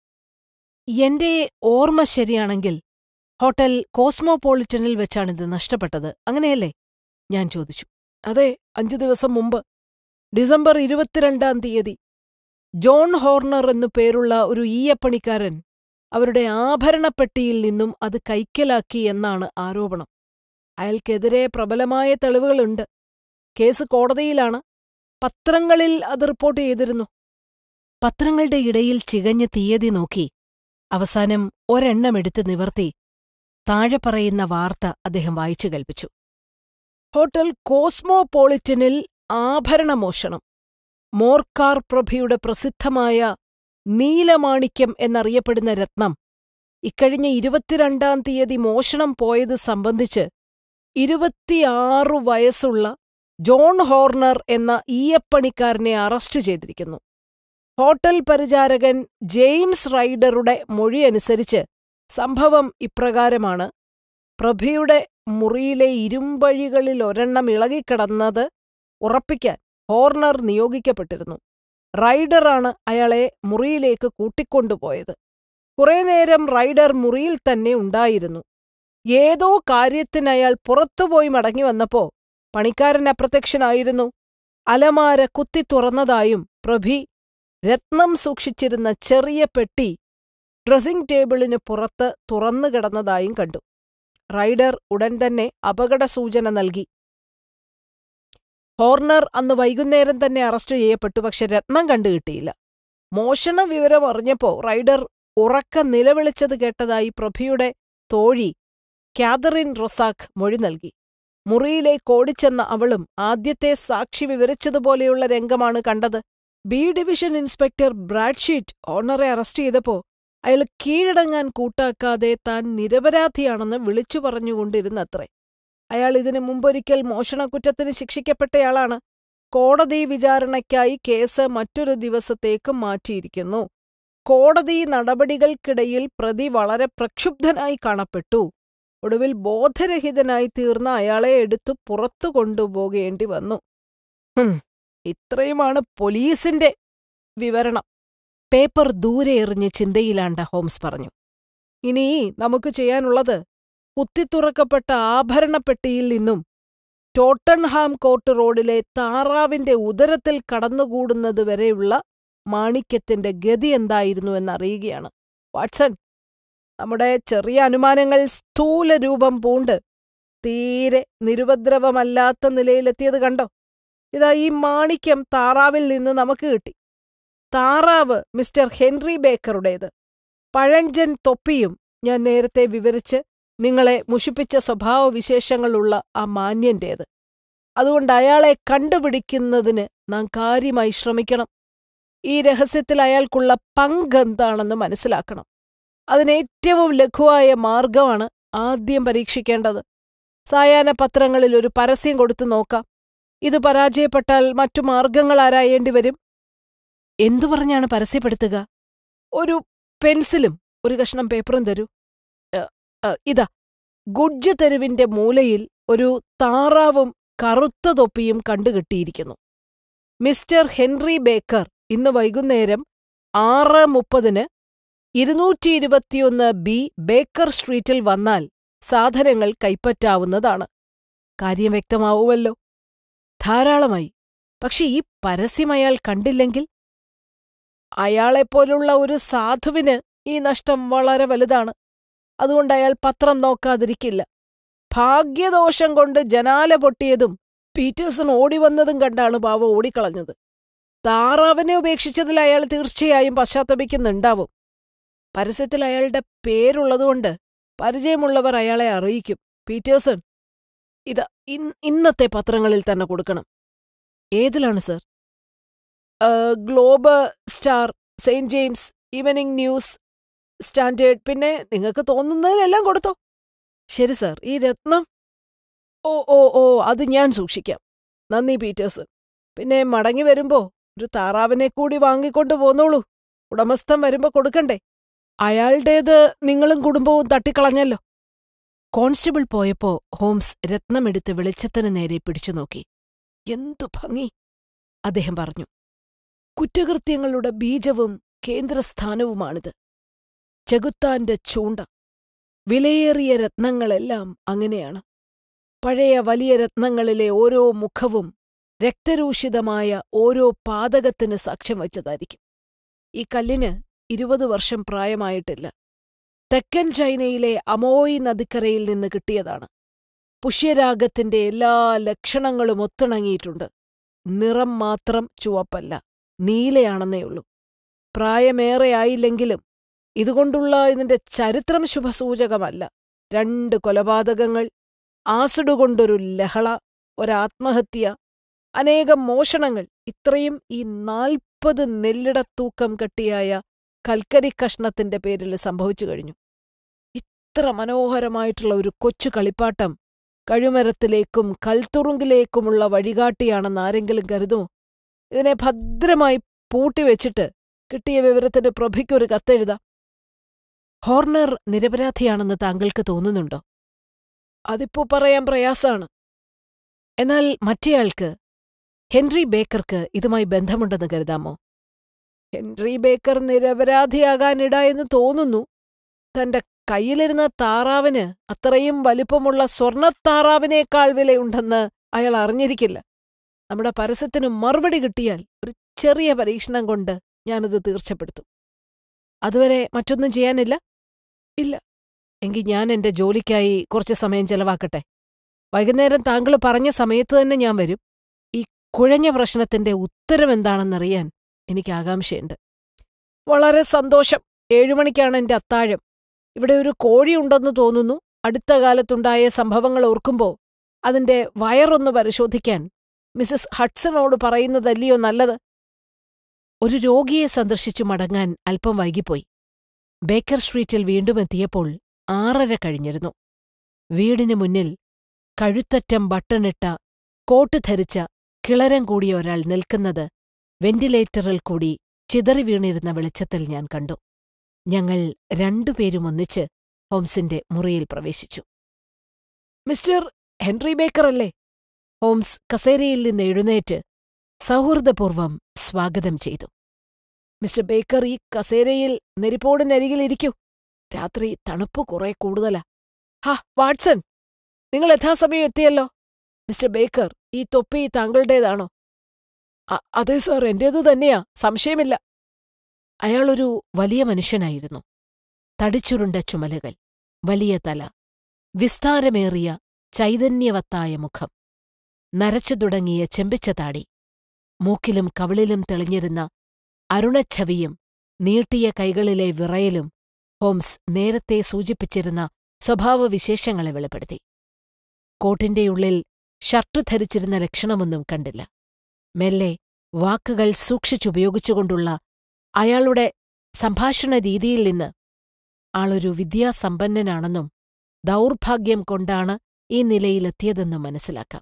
എന്റെ ഓർമ്മ ശരിയാണെങ്കിൽ ഹോട്ടൽ കോസ്മോപോളിറ്റനിൽ വെച്ചാണിത് നഷ്ടപ്പെട്ടത് അങ്ങനെയല്ലേ ഞാൻ ചോദിച്ചു അതെ അഞ്ചു ദിവസം മുമ്പ് ഡിസംബർ ഇരുപത്തിരണ്ടാം തീയതി ജോൺ ഹോർണർ എന്നു പേരുള്ള ഒരു ഈയപ്പണിക്കാരൻ അവരുടെ ആഭരണപ്പെട്ടിയിൽ നിന്നും അത് കൈക്കലാക്കി എന്നാണ് ആരോപണം അയാൾക്കെതിരെ പ്രബലമായ തെളിവുകളുണ്ട് കേസ് കോടതിയിലാണ് പത്രങ്ങളിൽ അത് റിപ്പോർട്ട് ചെയ്തിരുന്നു പത്രങ്ങളുടെ ഇടയിൽ ചികഞ്ഞ തീയതി നോക്കി അവസാനം ഒരെണ്ണമെടുത്ത് നിവർത്തി താഴെ പറയുന്ന വാർത്ത അദ്ദേഹം വായിച്ചു കൽപ്പിച്ചു ഹോട്ടൽ കോസ്മോപോളിറ്റനിൽ ആഭരണമോഷണം മോർക്കാർ പ്രഭയുടെ പ്രസിദ്ധമായ നീലമാണിക്യം എന്നറിയപ്പെടുന്ന രത്നം ഇക്കഴിഞ്ഞ ഇരുപത്തിരണ്ടാം തീയതി മോഷണം പോയത് സംബന്ധിച്ച് ഇരുപത്തിയാറു വയസ്സുള്ള ജോൺ ഹോർണർ എന്ന ഈയപ്പണിക്കാരനെ അറസ്റ്റ് ചെയ്തിരിക്കുന്നു ഹോട്ടൽ പരിചാരകൻ ജെയിംസ് റൈഡറുടെ മൊഴിയനുസരിച്ച് സംഭവം ഇപ്രകാരമാണ് പ്രഭയുടെ മുറിയിലെ ഇരുമ്പഴികളിൽ ഒരെണ്ണം ഇളകിക്കിടന്നത് ഉറപ്പിക്കാൻ ഹോർണർ നിയോഗിക്കപ്പെട്ടിരുന്നു റൈഡറാണ് അയാളെ മുറിയിലേക്ക് കൂട്ടിക്കൊണ്ടുപോയത് കുറേ നേരം റൈഡർ മുറിയിൽ തന്നെ ഉണ്ടായിരുന്നു ഏതോ കാര്യത്തിന് അയാൾ പുറത്തുപോയി മടങ്ങി വന്നപ്പോ പണിക്കാരൻ അപ്രത്യക്ഷനായിരുന്നു അലമാര കുത്തി തുറന്നതായും പ്രഭി രത്നം സൂക്ഷിച്ചിരുന്ന ചെറിയ പെട്ടി ഡ്രസ്സിംഗ് ടേബിളിന് പുറത്ത് തുറന്നു കിടന്നതായും കണ്ടു റൈഡർ ഉടൻ തന്നെ അപകട സൂചന നൽകി ഹോർണർ അന്ന് വൈകുന്നേരം തന്നെ അറസ്റ്റ് ചെയ്യപ്പെട്ടു പക്ഷെ രത്നം കണ്ടുകിട്ടിയില്ല മോഷണ വിവരം അറിഞ്ഞപ്പോ റൈഡർ ഉറക്ക നിലവിളിച്ചത് കേട്ടതായി പ്രഭിയുടെ തോഴി കാതറിൻ റൊസാക്ക് മൊഴി നൽകി മുറിയിലേക്ക് ഓടിച്ചെന്ന അവളും ആദ്യത്തെ സാക്ഷി വിവരിച്ചതുപോലെയുള്ള രംഗമാണ് കണ്ടത് ബി ഡിവിഷൻ ഇൻസ്പെക്ടർ ബ്രാഡ്ഷീറ്റ് ഓണറെ അറസ്റ്റ് ചെയ്തപ്പോ അയാൾ കീഴടങ്ങാൻ കൂട്ടാക്കാതെ താൻ നിരപരാധിയാണെന്ന് വിളിച്ചു പറഞ്ഞുകൊണ്ടിരുന്നത്രേ അയാൾ ഇതിനു മുമ്പൊരിക്കൽ മോഷണക്കുറ്റത്തിന് ശിക്ഷിക്കപ്പെട്ടയാളാണ് കോടതി വിചാരണയ്ക്കായി കേസ് മറ്റൊരു ദിവസത്തേക്ക് മാറ്റിയിരിക്കുന്നു കോടതി നടപടികൾക്കിടയിൽ പ്രതി വളരെ പ്രക്ഷുബ്ധനായി കാണപ്പെട്ടു ഒടുവിൽ ബോധരഹിതനായി തീർന്ന അയാളെ എടുത്തു പുറത്തു കൊണ്ടുപോകേണ്ടി വന്നു ഹും, ഇത്രയുമാണ് പോലീസിന്റെ വിവരണം പേപ്പർ ദൂരെ എറിഞ്ഞ് ചിന്തയിലാണ്ട ഹോംസ് പറഞ്ഞു ഇനി നമുക്ക് ചെയ്യാനുള്ളത് കുത്തിത്തുറക്കപ്പെട്ട ആഭരണപ്പെട്ടിയിൽ നിന്നും ടോട്ടൺഹാം കോർട്ട് റോഡിലെ താറാവിന്റെ ഉദരത്തിൽ കടന്നുകൂടുന്നതുവരെയുള്ള മാണിക്യത്തിന്റെ ഗതി എന്തായിരുന്നു എന്നറിയുകയാണ് വാട്സൺ നമ്മുടെ ചെറിയ അനുമാനങ്ങൾ സ്ഥൂല രൂപം പൂണ്ട് തീരെ നിരുപദ്രവമല്ലാത്ത നിലയിലെത്തിയത് കണ്ടോ ഇതാ ഈ മാണിക്യം താറാവിൽ നിന്ന് നമുക്ക് കിട്ടി താറാവ് മിസ്റ്റർ ഹെൻറി ബേക്കറുടേത് പഴഞ്ചൻ തൊപ്പിയും ഞാൻ നേരത്തെ വിവരിച്ച് നിങ്ങളെ മുഷിപ്പിച്ച സ്വഭാവവിശേഷങ്ങളുള്ള ആ മാന്യന്റേത് അതുകൊണ്ട് അയാളെ കണ്ടുപിടിക്കുന്നതിന് നാം കാര്യമായി ശ്രമിക്കണം ഈ രഹസ്യത്തിൽ അയാൾക്കുള്ള പങ്കെന്താണെന്ന് മനസ്സിലാക്കണം അതിനേറ്റവും ലഘുവായ മാർഗമാണ് ആദ്യം പരീക്ഷിക്കേണ്ടത് സായാഹ്ന പത്രങ്ങളിൽ ഒരു പരസ്യം കൊടുത്തു നോക്കാം ഇത് പരാജയപ്പെട്ടാൽ മറ്റു മാർഗങ്ങൾ ആരായേണ്ടി വരും എന്തു പറഞ്ഞാണ് പരസ്യപ്പെടുത്തുക ഒരു പെൻസിലും ഒരു കഷ്ണം പേപ്പറും തരൂ എ, എ, ഇതാ ഗുഡ്ജ് തെരുവിന്റെ മൂലയിൽ ഒരു താറാവും കറുത്ത തൊപ്പിയും കണ്ടുകിട്ടിയിരിക്കുന്നു മിസ്റ്റർ ഹെൻറി ബേക്കർ ഇന്ന് വൈകുന്നേരം ആറ് മുപ്പതിന് ഇരുന്നൂറ്റി ഇരുപത്തിയൊന്ന് ബി ബേക്കർ സ്ട്രീറ്റിൽ വന്നാൽ സാധനങ്ങൾ കൈപ്പറ്റാവുന്നതാണ് കാര്യം വ്യക്തമാവുമല്ലോ ധാരാളമായി പക്ഷെ ഈ പരസ്യം അയാൾ കണ്ടില്ലെങ്കിൽ അയാളെപ്പോലുള്ള ഒരു സാധുവിന് ഈ നഷ്ടം വളരെ വലുതാണ് അതുകൊണ്ട് അയാൾ പത്രം നോക്കാതിരിക്കില്ല ഭാഗ്യദോഷം കൊണ്ട് ജനാല പൊട്ടിയതും പീറ്റേഴ്സൺ ഓടിവന്നതും കണ്ടാണ് പാവ ഓടിക്കളഞ്ഞത് താറാവിനെ ഉപേക്ഷിച്ചതിൽ അയാൾ തീർച്ചയായും പശ്ചാത്തപിക്കുന്നുണ്ടാവും പരസ്യത്തിൽ അയാളുടെ പേരുള്ളതുകൊണ്ട് പരിചയമുള്ളവർ അയാളെ അറിയിക്കും പീറ്റേഴ്സൺ ഇത് ഇൻ- ഇന്നത്തെ പത്രങ്ങളിൽ തന്നെ കൊടുക്കണം ഏതിലാണ് sir Globe Star Saint James Evening News Standard പിന്നെ നിങ്ങൾക്ക് തോന്നുന്നതിലെല്ലാം കൊടുത്തോ ശരി സർ ഈ രത്നം ഓ ഓ ഓ അത് ഞാൻ സൂക്ഷിക്കാം നന്ദി പീറ്റേഴ്സൺ പിന്നെ മടങ്ങി വരുമ്പോ ഒരു താറാവിനെ കൂടി വാങ്ങിക്കൊണ്ടു പോന്നോളൂ ഉടമസ്ഥൻ വരുമ്പോ കൊടുക്കണ്ടേ അയാളുടേത് നിങ്ങളും കുടുംബവും തട്ടിക്കളഞ്ഞല്ലോ കോൺസ്റ്റബിൾ പോയപ്പോ ഹോംസ് രത്നമെടുത്ത് വെളിച്ചത്തിന് നേരെ പിടിച്ചു നോക്കി എന്തു ഭംഗി അദ്ദേഹം പറഞ്ഞു കുറ്റകൃത്യങ്ങളുടെ ബീജവും കേന്ദ്രസ്ഥാനവുമാണിത് ചെകുത്താന്റെ ചൂണ്ട വിലയേറിയ രത്നങ്ങളെല്ലാം അങ്ങനെയാണ് പഴയ വലിയ രത്നങ്ങളിലെ ഓരോ മുഖവും രക്തരൂഷിതമായ ഓരോ പാതകത്തിന് സാക്ഷ്യം വച്ചതായിരിക്കും ഈ കല്ലിന് ഇരുപത് വർഷം പ്രായമായിട്ടില്ല തെക്കൻ ചൈനയിലെ അമോയി നദിക്കരയിൽ നിന്ന് കിട്ടിയതാണ് പുഷ്യരാഗത്തിന്റെ എല്ലാ ലക്ഷണങ്ങളും ഒത്തിണങ്ങിയിട്ടുണ്ട് നിറം മാത്രം ചുവപ്പല്ല നീലയാണെന്നേയുള്ളൂ പ്രായമേറെയായില്ലെങ്കിലും ഇതുകൊണ്ടുള്ള ഇതിന്റെ ചരിത്രം ശുഭസൂചകമല്ല രണ്ട് കൊലപാതകങ്ങൾ ആസിഡ് കൊണ്ടൊരു ലഹള ഒരാത്മഹത്യ അനേകം മോഷണങ്ങൾ ഇത്രയും ഈ നാൽപ്പത് നെല്ലിടത്തൂക്കം കെട്ടിയായ കൽക്കരി കഷ്ണത്തിന്റെ പേരിൽ സംഭവിച്ചു കഴിഞ്ഞു ഇത്ര മനോഹരമായിട്ടുള്ള ഒരു കൊച്ചു കളിപ്പാട്ടം കഴിമരത്തിലേക്കും കൽത്തുറുങ്കിലേക്കുമുള്ള വഴികാട്ടിയാണെന്ന് ആരെങ്കിലും കരുതുമോ ഇതിനെ ഭദ്രമായി പൂട്ടിവെച്ചിട്ട് കിട്ടിയ വിവരത്തിന് പ്രഭയ്ക്കൊരു കത്തെഴുതാം ഹോർണർ നിരപരാധിയാണെന്ന് താങ്കൾക്ക് തോന്നുന്നുണ്ടോ അതിപ്പോ പറയാൻ പ്രയാസാണ് എന്നാൽ മറ്റേയാൾക്ക് ഹെൻറി ബേക്കർക്ക് ഇതുമായി ബന്ധമുണ്ടെന്ന് കരുതാമോ ഹെൻറി ബേക്കർ നിരപരാധിയാകാനിട എന്ന് തോന്നുന്നു തന്റെ കയ്യിലിരുന്ന താറാവിന് അത്രയും വലിപ്പമുള്ള സ്വർണത്താറാവിനേക്കാൾ വിലയുണ്ടെന്ന് അയാൾ അറിഞ്ഞിരിക്കില്ല നമ്മുടെ പരസ്യത്തിന് മറുപടി കിട്ടിയാൽ ഒരു ചെറിയ പരീക്ഷണം കൊണ്ട് ഞാനത് തീർച്ചപ്പെടുത്തും അതുവരെ മറ്റൊന്നും ചെയ്യാനില്ല ഇല്ല എങ്കിൽ ഞാൻ എന്റെ ജോലിക്കായി കുറച്ച് സമയം ചെലവാക്കട്ടെ വൈകുന്നേരം താങ്കൾ പറഞ്ഞ സമയത്ത് തന്നെ ഞാൻ വരും ഈ കുഴഞ്ഞ പ്രശ്നത്തിന്റെ ഉത്തരം എന്താണെന്നറിയാൻ എനിക്ക് ആകാംക്ഷയുണ്ട് വളരെ സന്തോഷം ഏഴുമണിക്കാണ് എന്റെ അത്താഴം ഇവിടെ ഒരു കോഴിയുണ്ടെന്ന് തോന്നുന്നു അടുത്ത കാലത്തുണ്ടായ സംഭവങ്ങൾ ഓർക്കുമ്പോൾ അതിന്റെ വയറൊന്ന് പരിശോധിക്കാൻ മിസസ് ഹഡ്സണോട് പറയുന്നതല്ലയോ നല്ലത് ഒരു രോഗിയെ സന്ദർശിച്ചു മടങ്ങാൻ അല്പം വൈകിപ്പോയി ബേക്കർ സ്ട്രീറ്റിൽ വീണ്ടും എത്തിയപ്പോൾ ആറര കഴിഞ്ഞിരുന്നു വീടിന് മുന്നിൽ കഴുത്തറ്റം ബട്ടണിട്ട കോട്ട് ധരിച്ച കിളരം കൂടിയ ഒരാൾ നിൽക്കുന്നത് വെന്റിലേറ്ററിൽ കൂടി ചിതറി വീണിരുന്ന വെളിച്ചത്തിൽ ഞാൻ കണ്ടു ഞങ്ങൾ രണ്ടുപേരും ഒന്നിച്ച് ഹോംസിന്റെ മുറിയിൽ പ്രവേശിച്ചു മിസ്റ്റർ ഹെൻറി ബേക്കർ അല്ലേ ഹോംസ് കസേരയിൽ നിന്ന് എഴുന്നേറ്റ് സൗഹൃദപൂർവം സ്വാഗതം ചെയ്തു മിസ്റ്റർ ബേക്കർ ഈ കസേരയിൽ നെരിപ്പോടിനരികിലിരിക്കൂ രാത്രി തണുപ്പ് കുറെ കൂടുതലാ ഹാ വാട്സൺ നിങ്ങൾ യഥാസമയം എത്തിയല്ലോ മിസ്റ്റർ ബേക്കർ ഈ തൊപ്പി താങ്കളുടേതാണോ "അ- അതെ സാർ എന്റേതു തന്നെയാ സംശയമില്ല അയാളൊരു വലിയ മനുഷ്യനായിരുന്നു തടിച്ചുരുണ്ട ചുമലുകൾ വലിയ തല വിസ്താരമേറിയ ചൈതന്യവത്തായ മുഖം നരച്ചു തുടങ്ങിയ ചെമ്പിച്ച താടി മൂക്കിലും കവിളിലും തെളിഞ്ഞിരുന്ന അരുണച്ഛവിയും നീട്ടിയ കൈകളിലെ വിറയലും ഹോംസ് നേരത്തെ സൂചിപ്പിച്ചിരുന്ന സ്വഭാവവിശേഷങ്ങളെ വെളിപ്പെടുത്തി കോട്ടിന്റെയുള്ളിൽ ഷർട്ട് ധരിച്ചിരുന്ന ലക്ഷണമൊന്നും കണ്ടില്ല മെല്ലെ വാക്കുകൾ സൂക്ഷിച്ചുപയോഗിച്ചുകൊണ്ടുള്ള അയാളുടെ സംഭാഷണ രീതിയിൽ നിന്ന് ആളൊരു വിദ്യാസമ്പന്നനാണെന്നും ദൗർഭാഗ്യം കൊണ്ടാണ് ഈ നിലയിലെത്തിയതെന്നും മനസ്സിലാക്കാം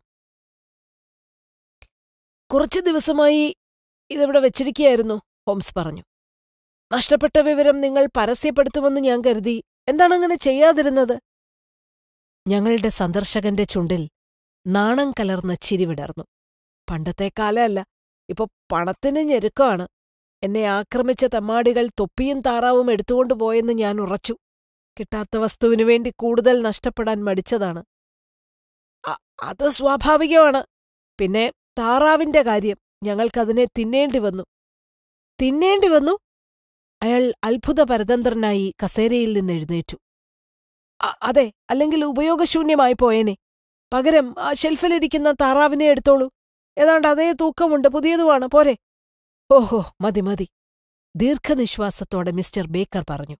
കുറച്ചു ദിവസമായി ഇതിവിടെ വെച്ചിരിക്കുകയായിരുന്നു ഹോംസ് പറഞ്ഞു നഷ്ടപ്പെട്ട വിവരം നിങ്ങൾ പരസ്യപ്പെടുത്തുമെന്ന് ഞാൻ കരുതി എന്താണ് അങ്ങനെ ചെയ്യാതിരുന്നത് ഞങ്ങളുടെ സന്ദർശകന്റെ ചുണ്ടിൽ നാണം കലർന്ന ചിരി വിടർന്നു പണ്ടത്തെ കാലമല്ല ഇപ്പൊ പണത്തിന് ഞെരുക്കമാണ് എന്നെ ആക്രമിച്ച തെമ്മാടികൾ തൊപ്പിയും താറാവും എടുത്തുകൊണ്ടു പോയെന്ന് ഞാൻ ഉറച്ചു കിട്ടാത്ത വസ്തുവിനു വേണ്ടി കൂടുതൽ നഷ്ടപ്പെടാൻ മടിച്ചതാണ് അ- അത് സ്വാഭാവികമാണ് പിന്നെ താറാവിന്റെ കാര്യം ഞങ്ങൾക്കതിനെ തിന്നേണ്ടി വന്നു തിന്നേണ്ടി വന്നു അയാൾ അത്ഭുത പരതന്ത്രനായി കസേരയിൽ നിന്ന് എഴുന്നേറ്റു "അ- അതെ അല്ലെങ്കിൽ ഉപയോഗശൂന്യമായി പോയേനെ പകരം ആ ഷെൽഫിലിരിക്കുന്ന താറാവിനെ എടുത്തോളൂ ഏതാണ്ട് അതേ തൂക്കമുണ്ട് പുതിയതുമാണ് പോരെ ഓഹോ മതി മതി ദീർഘനിശ്വാസത്തോടെ മിസ്റ്റർ ബേക്കർ പറഞ്ഞു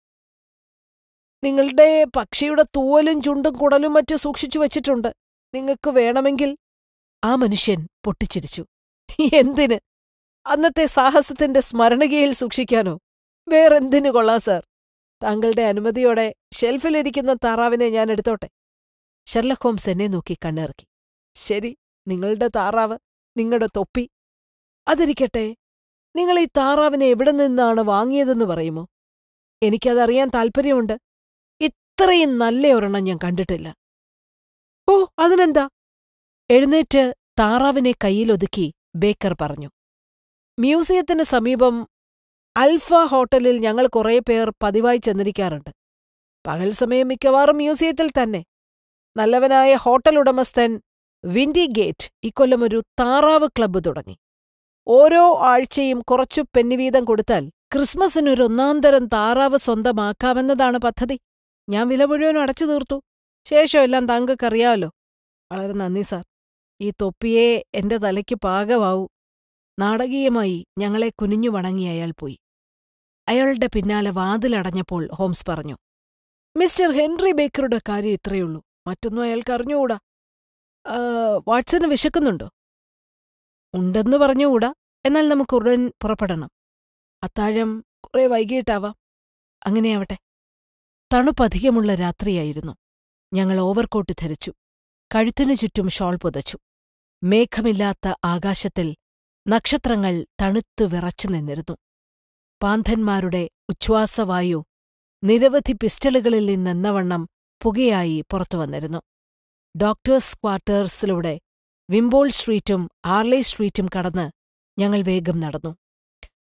നിങ്ങളുടെ പക്ഷിയുടെ തൂവലും ചുണ്ടും കുടലും മറ്റും സൂക്ഷിച്ചു വച്ചിട്ടുണ്ട് നിങ്ങൾക്ക് വേണമെങ്കിൽ ആ മനുഷ്യൻ പൊട്ടിച്ചിരിച്ചു എന്തിന് അന്നത്തെ സാഹസത്തിന്റെ സ്മരണകയിൽ സൂക്ഷിക്കാനോ വേറെന്തിനു കൊള്ളാം സാർ താങ്കളുടെ അനുമതിയോടെ ഷെൽഫിലിരിക്കുന്ന താറാവിനെ ഞാൻ എടുത്തോട്ടെ ഷെർലക് ഹോംസ് എന്നെ നോക്കി കണ്ണിറക്കി ശരി നിങ്ങളുടെ താറാവ് നിങ്ങളുടെ തൊപ്പി അതിരിക്കട്ടെ നിങ്ങൾ ഈ താറാവിനെ എവിടെ നിന്നാണ് വാങ്ങിയതെന്ന് പറയുമോ എനിക്കതറിയാൻ താൽപ്പര്യമുണ്ട് ഇത്രയും നല്ല ഒരെണ്ണം ഞാൻ കണ്ടിട്ടില്ല ഓ അതിനെന്താ എഴുന്നേറ്റ് താറാവിനെ കയ്യിലൊതുക്കി ബേക്കർ പറഞ്ഞു മ്യൂസിയത്തിന് സമീപം അൽഫ ഹോട്ടലിൽ ഞങ്ങൾ കുറേ പേർ പതിവായി ചെന്നിരിക്കാറുണ്ട് പകൽ സമയം മിക്കവാറും മ്യൂസിയത്തിൽ തന്നെ നല്ലവനായ ഹോട്ടൽ ഉടമസ്ഥൻ വിൻഡി ഗേറ്റ് ഇക്കൊല്ലം ഒരു താറാവ് ക്ലബ്ബ് തുടങ്ങി ഓരോ ആഴ്ചയും കുറച്ചു പെന്നി വീതം കൊടുത്താൽ ക്രിസ്മസിനൊരു ഒന്നാന്തരം താറാവ് സ്വന്തമാക്കാമെന്നതാണ് പദ്ധതി ഞാൻ വില മുഴുവനും അടച്ചു തീർത്തു ശേഷം എല്ലാം താങ്കൾക്കറിയാമല്ലോ വളരെ നന്ദി സാർ ഈ തൊപ്പിയെ എന്റെ തലയ്ക്ക് പാകമാവൂ നാടകീയമായി ഞങ്ങളെ കുനിഞ്ഞു വണങ്ങി അയാൾ പോയി അയാളുടെ പിന്നാലെ വാതിലടഞ്ഞപ്പോൾ ഹോംസ് പറഞ്ഞു മിസ്റ്റർ ഹെൻറി ബേക്കറുടെ കാര്യം ഇത്രയുള്ളൂ മറ്റൊന്നും അയാൾക്ക് അറിഞ്ഞുകൂടാ ആ, വാട്സന് വിശക്കുന്നുണ്ടോ ഉണ്ടെന്ന് പറഞ്ഞുകൂടാ എന്നാൽ നമുക്ക് ഉടൻ പുറപ്പെടണം അത്താഴം കുറെ വൈകിട്ടാവാം അങ്ങനെയാവട്ടെ തണുപ്പധികമുള്ള രാത്രിയായിരുന്നു ഞങ്ങൾ ഓവർകോട്ട് ധരിച്ചു കഴുത്തിനു ചുറ്റും ഷോൾ പുതച്ചു മേഘമില്ലാത്ത ആകാശത്തിൽ നക്ഷത്രങ്ങൾ തണുത്തു വിറച്ചു നിന്നിരുന്നു പാന്തന്മാരുടെ ഉച്ഛ്വാസവായു നിരവധി പിസ്റ്റളുകളിൽ നിന്നെന്നവണ്ണം പുകയായി പുറത്തുവന്നിരുന്നു ഡോക്ടേഴ്സ് ക്വാർട്ടേഴ്സിലൂടെ വിംബോൾ സ്ട്രീറ്റും ആർലേ സ്ട്രീറ്റും കടന്ന് ഞങ്ങൾ വേഗം നടന്നു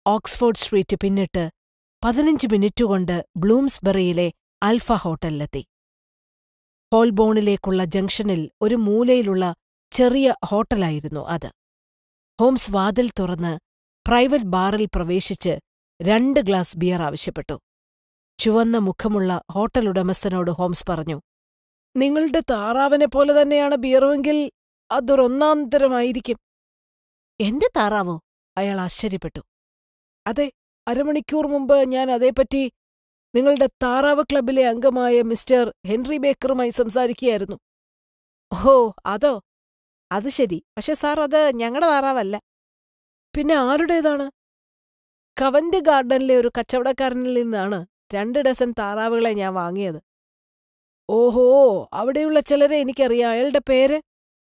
ഓക്സ്ഫോർഡ് സ്ട്രീറ്റ് പിന്നിട്ട് പതിനഞ്ച് മിനിറ്റുകൊണ്ട് ബ്ലൂംസ്ബറിയിലെ ആൽഫ ഹോട്ടലിലെത്തി ഹോൾബോണിലേക്കുള്ള ജംഗ്ഷനിൽ ഒരു മൂലയിലുള്ള ചെറിയ ഹോട്ടലായിരുന്നു അത് ഹോംസ് വാതിൽ തുറന്ന് പ്രൈവറ്റ് ബാറിൽ പ്രവേശിച്ച് രണ്ട് ഗ്ലാസ് ബിയർ ആവശ്യപ്പെട്ടു ചുവന്ന മുഖമുള്ള ഹോട്ടൽ ഉടമസ്ഥനോട് ഹോംസ് പറഞ്ഞു നിങ്ങളുടെ താറാവിനെ പോലെ തന്നെയാണ് ബിയറുവെങ്കിൽ അതൊരൊന്നാം തരമായിരിക്കും എന്റെ താറാവോ അയാൾ ആശ്ചര്യപ്പെട്ടു അതെ അരമണിക്കൂർ മുമ്പ് ഞാൻ അതേപ്പറ്റി നിങ്ങളുടെ താറാവ് ക്ലബിലെ അംഗമായ മിസ്റ്റർ ഹെൻറി ബേക്കറുമായി സംസാരിക്കുകയായിരുന്നു ഓ അതോ അത് ശരി പക്ഷെ സാർ അത് ഞങ്ങളുടെ താറാവല്ല പിന്നെ ആരുടേതാണ് കവന്റ് ഗാർഡനിലെ ഒരു കച്ചവടക്കാരനിൽ നിന്നാണ് രണ്ട് ഡസൻ താറാവുകളെ ഞാൻ വാങ്ങിയത് ഓഹോ അവിടെയുള്ള ചിലരെ എനിക്കറിയാം അയാളുടെ പേര്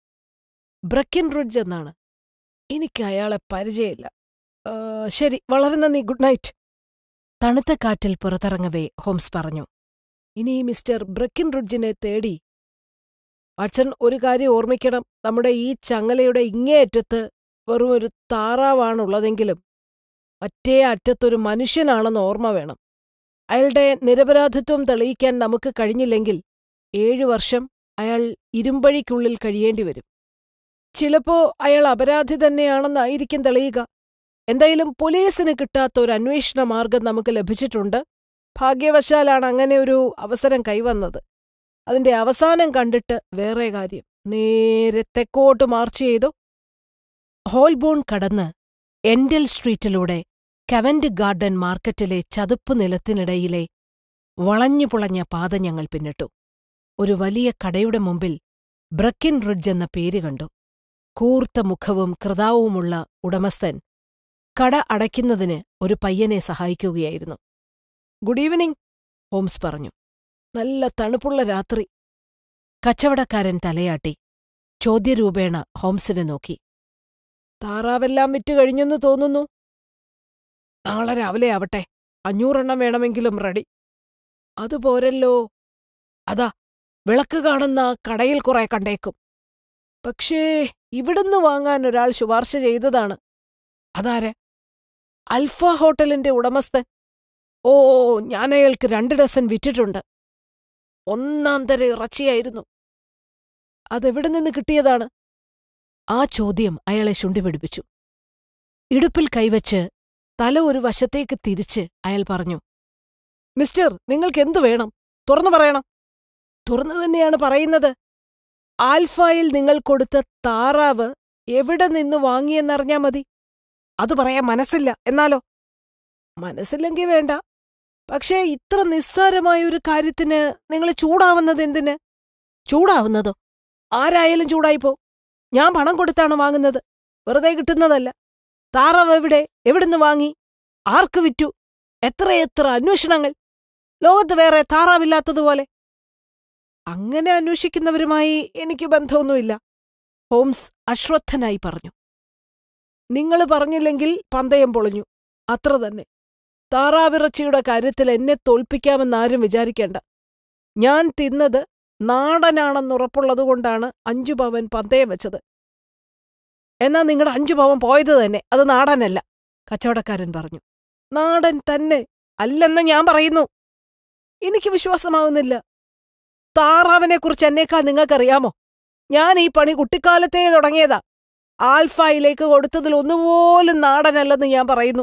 ബ്രക്കിൻ റിഡ്ജ് എന്നാണ് എനിക്ക് അയാളെ പരിചയമില്ല ആ, ശരി വളരെ നന്ദി ഗുഡ് നൈറ്റ് തണുത്ത കാറ്റിൽ പുറത്തിറങ്ങവേ ഹോംസ് പറഞ്ഞു ഇനി ഈ മിസ്റ്റർ ബ്രക്കിൻ റിഡ്ജിനെ തേടി വാട്സൺ ഒരു കാര്യം ഓർമ്മിക്കണം നമ്മുടെ ഈ ചങ്ങലയുടെ ഇങ്ങേയറ്റത്ത് വെറും ഒരു താറാവാണുള്ളതെങ്കിലും മറ്റേ അറ്റത്തൊരു മനുഷ്യനാണെന്ന് ഓർമ്മ വേണം അയാളുടെ നിരപരാധിത്വം തെളിയിക്കാൻ നമുക്ക് കഴിഞ്ഞില്ലെങ്കിൽ ഏഴു വർഷം അയാൾ ഇരുമ്പഴിക്കുള്ളിൽ കഴിയേണ്ടി വരും ചിലപ്പോ അയാൾ അപരാധി തന്നെയാണെന്നായിരിക്കും തെളിയുക എന്തായാലും പോലീസിന് കിട്ടാത്ത ഒരു അന്വേഷണ മാർഗം നമുക്ക് ലഭിച്ചിട്ടുണ്ട് ഭാഗ്യവശാലാണ് അങ്ങനെ ഒരു അവസരം കൈവന്നത് അതിന്റെ അവസാനം കണ്ടിട്ട് വേറെ കാര്യം നേരെ തെക്കോട്ട് മാർച്ച് ചെയ്തു ഹോൾബോൺ കടന്ന് എൻഡൽ സ്ട്രീറ്റിലൂടെ കവന്റ് ഗാർഡൻ മാർക്കറ്റിലെ ചതുപ്പ് നിലത്തിനിടയിലെ വളഞ്ഞുപുളഞ്ഞ പാത ഞങ്ങൾ പിന്നിട്ടു ഒരു വലിയ കടയുടെ മുമ്പിൽ ബ്രക്കിൻ റിഡ്ജ് എന്ന പേര് കണ്ടു കൂർത്ത മുഖവും കൃതാവുമുള്ള ഉടമസ്ഥൻ കട അടയ്ക്കുന്നതിന് ഒരു പയ്യനെ സഹായിക്കുകയായിരുന്നു ഗുഡ് ഈവനിംഗ് ഹോംസ് പറഞ്ഞു നല്ല തണുപ്പുള്ള രാത്രി കച്ചവടക്കാരൻ തലയാട്ടി ചോദ്യരൂപേണ ഹോംസിനെ നോക്കി താറാവെല്ലാം വിറ്റ് കഴിഞ്ഞെന്ന് തോന്നുന്നു നാളെ രാവിലെ ആവട്ടെ അഞ്ഞൂറെണ്ണം വേണമെങ്കിലും റെഡി അതുപോരല്ലോ അതാ വിളക്ക് കാണുന്ന ആ കടയിൽ കുറെ കണ്ടേക്കും പക്ഷേ ഇവിടുന്ന് വാങ്ങാൻ ഒരാൾ ശുപാർശ ചെയ്തതാണ് അതാരെ അൽഫ ഹോട്ടലിന്റെ ഉടമസ്ഥൻ ഓ ഞാൻ അയാൾക്ക് രണ്ട് ഡസൻ വിറ്റിട്ടുണ്ട് ഒന്നാം തര ഇറച്ചിയായിരുന്നു അതെവിടെ നിന്ന് കിട്ടിയതാണ് ആ ചോദ്യം അയാളെ ശുണ്ടിപിടിപ്പിച്ചു ഇടുപ്പിൽ കൈവച്ച് തല ഒരു വശത്തേക്ക് തിരിച്ച് അയാൾ പറഞ്ഞു മിസ്റ്റർ നിങ്ങൾക്ക് എന്തു വേണം തുറന്നു പറയണം തുറന്നു തന്നെയാണ് പറയുന്നത് ആൽഫായിൽ നിങ്ങൾ കൊടുത്ത താറാവ് എവിടെ നിന്ന് വാങ്ങിയെന്നറിഞ്ഞാ മതി അത് പറയാൻ മനസ്സില്ല എന്നാലോ മനസ്സില്ലെങ്കിൽ വേണ്ട പക്ഷേ ഇത്ര നിസ്സാരമായ ഒരു കാര്യത്തിന് നിങ്ങൾ ചൂടാവുന്നത് എന്തിന് ചൂടാവുന്നതോ ആരായാലും ചൂടായിപ്പോ ഞാൻ പണം കൊടുത്താണ് വാങ്ങുന്നത് വെറുതെ കിട്ടുന്നതല്ല താറാവ് എവിടെ എവിടുന്ന് വാങ്ങി ആർക്ക് വിറ്റു എത്രയെത്ര അന്വേഷണങ്ങൾ ലോകത്ത് വേറെ താറാവില്ലാത്തതുപോലെ അങ്ങനെ അന്വേഷിക്കുന്നവരുമായി എനിക്ക് ബന്ധമൊന്നുമില്ല ഹോംസ് അശ്രദ്ധനായി പറഞ്ഞു നിങ്ങൾ പറഞ്ഞില്ലെങ്കിൽ പന്തയം പൊളിഞ്ഞു അത്ര തന്നെ താറാവിറച്ചിയുടെ കാര്യത്തിൽ എന്നെ തോൽപ്പിക്കാമെന്നാരും വിചാരിക്കേണ്ട ഞാൻ തിന്നത് നാടനാണെന്നുറപ്പുള്ളതുകൊണ്ടാണ് അഞ്ചു പവൻ പന്തയം വെച്ചത് എന്നാ നിങ്ങളുടെ അഞ്ചു പവൻ പോയത് തന്നെ അത് നാടനല്ല കച്ചവടക്കാരൻ പറഞ്ഞു നാടൻ തന്നെ അല്ലെന്ന് ഞാൻ പറയുന്നു എനിക്ക് വിശ്വാസമാവുന്നില്ല താറാവിനെക്കുറിച്ച് എന്നേക്കാൾ നിങ്ങൾക്കറിയാമോ ഞാൻ ഈ പണി കുട്ടിക്കാലത്തേ തുടങ്ങിയതാ ആൽഫായിലേക്ക് കൊടുത്തതിൽ ഒന്നുപോലും നാടനല്ലെന്ന് ഞാൻ പറയുന്നു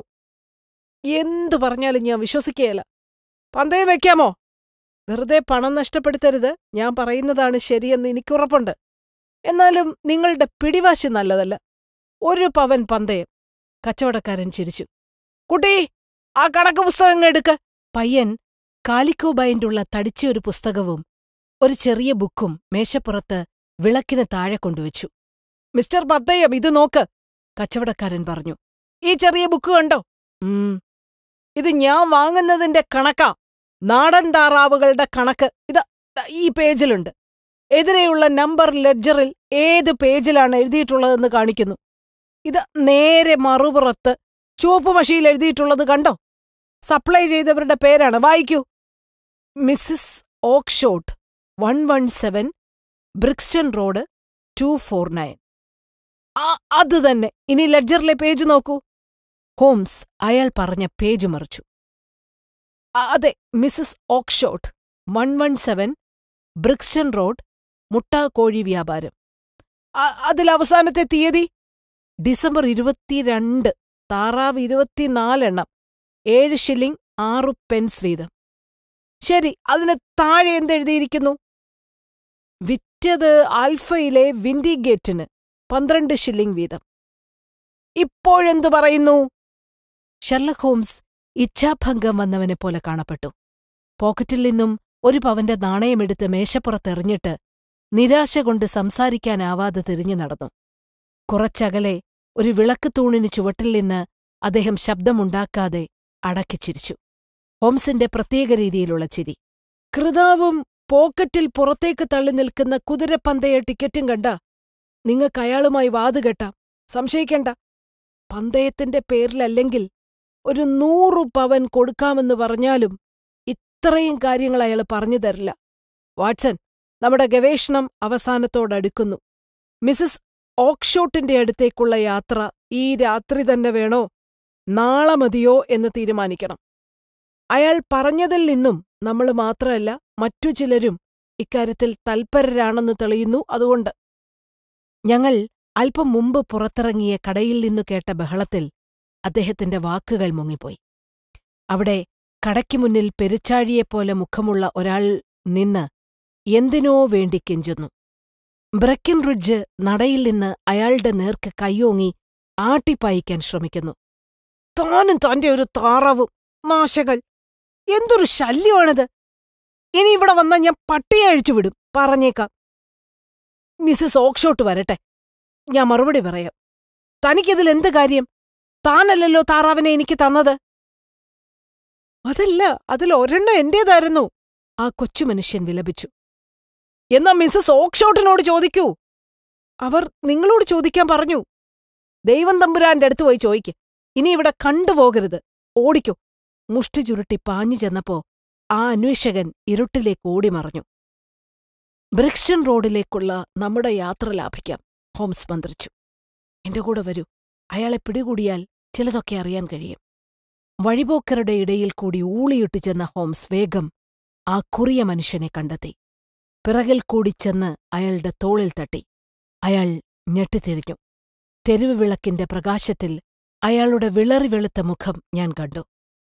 എന്തു പറഞ്ഞാലും ഞാൻ വിശ്വസിക്കുകയില്ല പന്തയം വെക്കാമോ വെറുതെ പണം നഷ്ടപ്പെടുത്തരുത് ഞാൻ പറയുന്നതാണ് ശരിയെന്ന് എനിക്കുറപ്പുണ്ട് എന്നാലും നിങ്ങളുടെ പിടിവാശി നല്ലതല്ല ഒരു പവൻ പന്തയം കച്ചവടക്കാരൻ ചിരിച്ചു കുട്ടി ആ കണക്ക് പുസ്തകം എടുക്ക് പയ്യൻ കാലിക്കോ ബൈൻഡുള്ള തടിച്ച ഒരു പുസ്തകവും ഒരു ചെറിയ ബുക്കും മേശപ്പുറത്ത് വിളക്കിന് താഴെ കൊണ്ടുവച്ചു മിസ്റ്റർ പത്തയ്യം ഇത് നോക്ക് കച്ചവടക്കാരൻ പറഞ്ഞു ഈ ചെറിയ ബുക്ക് കണ്ടോ ഉം ഇത് ഞാൻ വാങ്ങുന്നതിന്റെ കണക്കാ നാടൻ താറാവുകളുടെ കണക്ക് ഇത് ദാ ഈ പേജിലുണ്ട് എതിരെയുള്ള നമ്പർ ലെഡ്ജറിൽ ഏത് പേജിലാണ് എഴുതിയിട്ടുള്ളതെന്ന് കാണിക്കുന്നു ഇത് നേരെ മറുപുറത്ത് ചുവപ്പ് മഷിയിൽ എഴുതിയിട്ടുള്ളത് കണ്ടോ സപ്ലൈ ചെയ്തവരുടെ പേരാണ് വായിക്കൂ Mrs Oakshott one one seven Brixton Road two four nine ആ അത് തന്നെ ഇനി ലെഡ്ജറിലെ പേജ് നോക്കൂ ഹോംസ് അയാൾ പറഞ്ഞ പേജ് മറിച്ചു "അ- അതെ Mrs Oakshott one one seven Brixton Road മുട്ടാക്കോഴി വ്യാപാരം അ- അതിൽ അവസാനത്തെ തീയതി ഡിസംബർ ഇരുപത്തിരണ്ട് താറാവ് ഇരുപത്തിനാലെണ്ണം ഏഴ് ഷില്ലിംഗ് ആറു പെൻസ് വീതം ശരി അതിന് താഴെ എന്തെഴുതിയിരിക്കുന്നു വിറ്റത് ആൽഫയിലെ വിൻഡിഗേറ്റിന് പന്ത്രണ്ട് ഷില്ലിംഗ് വീതം ഇപ്പോഴെന്തു പറയുന്നു ഷെർലക് ഹോംസ് ഇച്ഛാഭംഗം വന്നവനെ പോലെ കാണപ്പെട്ടു പോക്കറ്റിൽ നിന്നും ഒരു പവന്റെ നാണയമെടുത്ത് മേശപ്പുറത്തെറിഞ്ഞിട്ട് നിരാശ കൊണ്ട് സംസാരിക്കാനാവാതെ തിരിഞ്ഞു നടന്നു കുറച്ചകലെ ഒരു വിളക്കുതൂണിന് ചുവട്ടിൽ നിന്ന് അദ്ദേഹം ശബ്ദമുണ്ടാക്കാതെ അടക്കിച്ചിരിച്ചു ഹോംസിന്റെ പ്രത്യേക രീതിയിലുള്ള ചിരി കൃതാവും പോക്കറ്റിൽ പുറത്തേക്ക് തള്ളി നിൽക്കുന്ന കുതിരപ്പന്തയ ടിക്കറ്റും കണ്ട നിങ്ങൾക്ക് അയാളുമായി വാതുകെട്ടാം സംശയിക്കണ്ട പന്തയത്തിന്റെ പേരിലല്ലെങ്കിൽ ഒരു നൂറു പവൻ കൊടുക്കാമെന്ന് പറഞ്ഞാലും ഇത്രയും കാര്യങ്ങൾ അയാൾ പറഞ്ഞു തരില്ല വാട്സൺ നമ്മുടെ ഗവേഷണം അവസാനത്തോടടുക്കുന്നു മിസസ് ഓക്ഷോട്ടിന്റെ അടുത്തേക്കുള്ള യാത്ര ഈ രാത്രി തന്നെ വേണോ നാളെ മതിയോ എന്ന് തീരുമാനിക്കണം അയാൾ പറഞ്ഞതിൽ നിന്നും നമ്മൾ മാത്രമല്ല മറ്റു ചിലരും ഇക്കാര്യത്തിൽ തൽപരരാണെന്ന് തെളിയുന്നു അതുകൊണ്ട് ഞങ്ങൾ അല്പം മുമ്പ് പുറത്തിറങ്ങിയ കടയിൽ നിന്നു കേട്ട ബഹളത്തിൽ അദ്ദേഹത്തിന്റെ വാക്കുകൾ മുങ്ങിപ്പോയി അവിടെ കടയ്ക്ക് മുന്നിൽ പെരുച്ചാഴിയെപ്പോലെ മുഖമുള്ള ഒരാൾ നിന്ന് എന്തിനോ വേണ്ടി കെഞ്ചുന്നു ബ്രക്കിൻ റിഡ്ജ് നടയിൽ നിന്ന് അയാളുടെ നേർക്ക് കയ്യോങ്ങി ആട്ടിപ്പായിക്കാൻ ശ്രമിക്കുന്നു താനും തന്റെ ഒരു താറാവും മാശകൾ എന്തൊരു ശല്യമാണിത് ഇനി ഇവിടെ വന്നാൽ ഞാൻ പട്ടിയെ അഴിച്ചുവിടും പറഞ്ഞേക്കാം മിസ്സസ് ഓക്ഷോട്ട് വരട്ടെ ഞാൻ മറുപടി പറയാം തനിക്കിതിൽ എന്ത് കാര്യം താനല്ലല്ലോ താറാവിനെ എനിക്ക് തന്നത് അതല്ല അതിൽ ഒരെണ്ണം എന്റേതായിരുന്നു ആ കൊച്ചു മനുഷ്യൻ വിലപിച്ചു എന്നാ മിസ്സസ് ഓക്ഷോട്ടിനോട് ചോദിക്കൂ അവർ നിങ്ങളോട് ചോദിക്കാൻ പറഞ്ഞു ദൈവം തമ്പുരാന്റെ അടുത്ത് പോയി ചോദിക്ക് ഇനി ഇവിടെ കണ്ടുപോകരുത് ഓടിക്കോ മുഷ്ടി ചുരുട്ടി പാഞ്ഞു ചെന്നപ്പോ ആ അന്വേഷകൻ ഇരുട്ടിലേക്ക് ഓടിമറഞ്ഞു ബ്രിക്സ്റ്റൺ റോഡിലേക്കുള്ള നമ്മുടെ യാത്ര ലാഭിക്കാം ഹോംസ് മന്ത്രിച്ചു എന്റെ കൂടെ വരൂ അയാളെ പിടികൂടിയാൽ ചിലതൊക്കെ അറിയാൻ കഴിയും വഴിപോക്കരുടെ ഇടയിൽ കൂടി ഊളിയിട്ടു ചെന്ന ഹോംസ് വേഗം ആ കുറിയ മനുഷ്യനെ കണ്ടെത്തി പിറകിൽ കൂടി ചെന്ന് അയാളുടെ തോളിൽ തട്ടി അയാൾ ഞെട്ടിത്തിരിഞ്ഞു തെരുവ് വിളക്കിന്റെ പ്രകാശത്തിൽ അയാളുടെ വിളറി വെളുത്ത മുഖം ഞാൻ കണ്ടു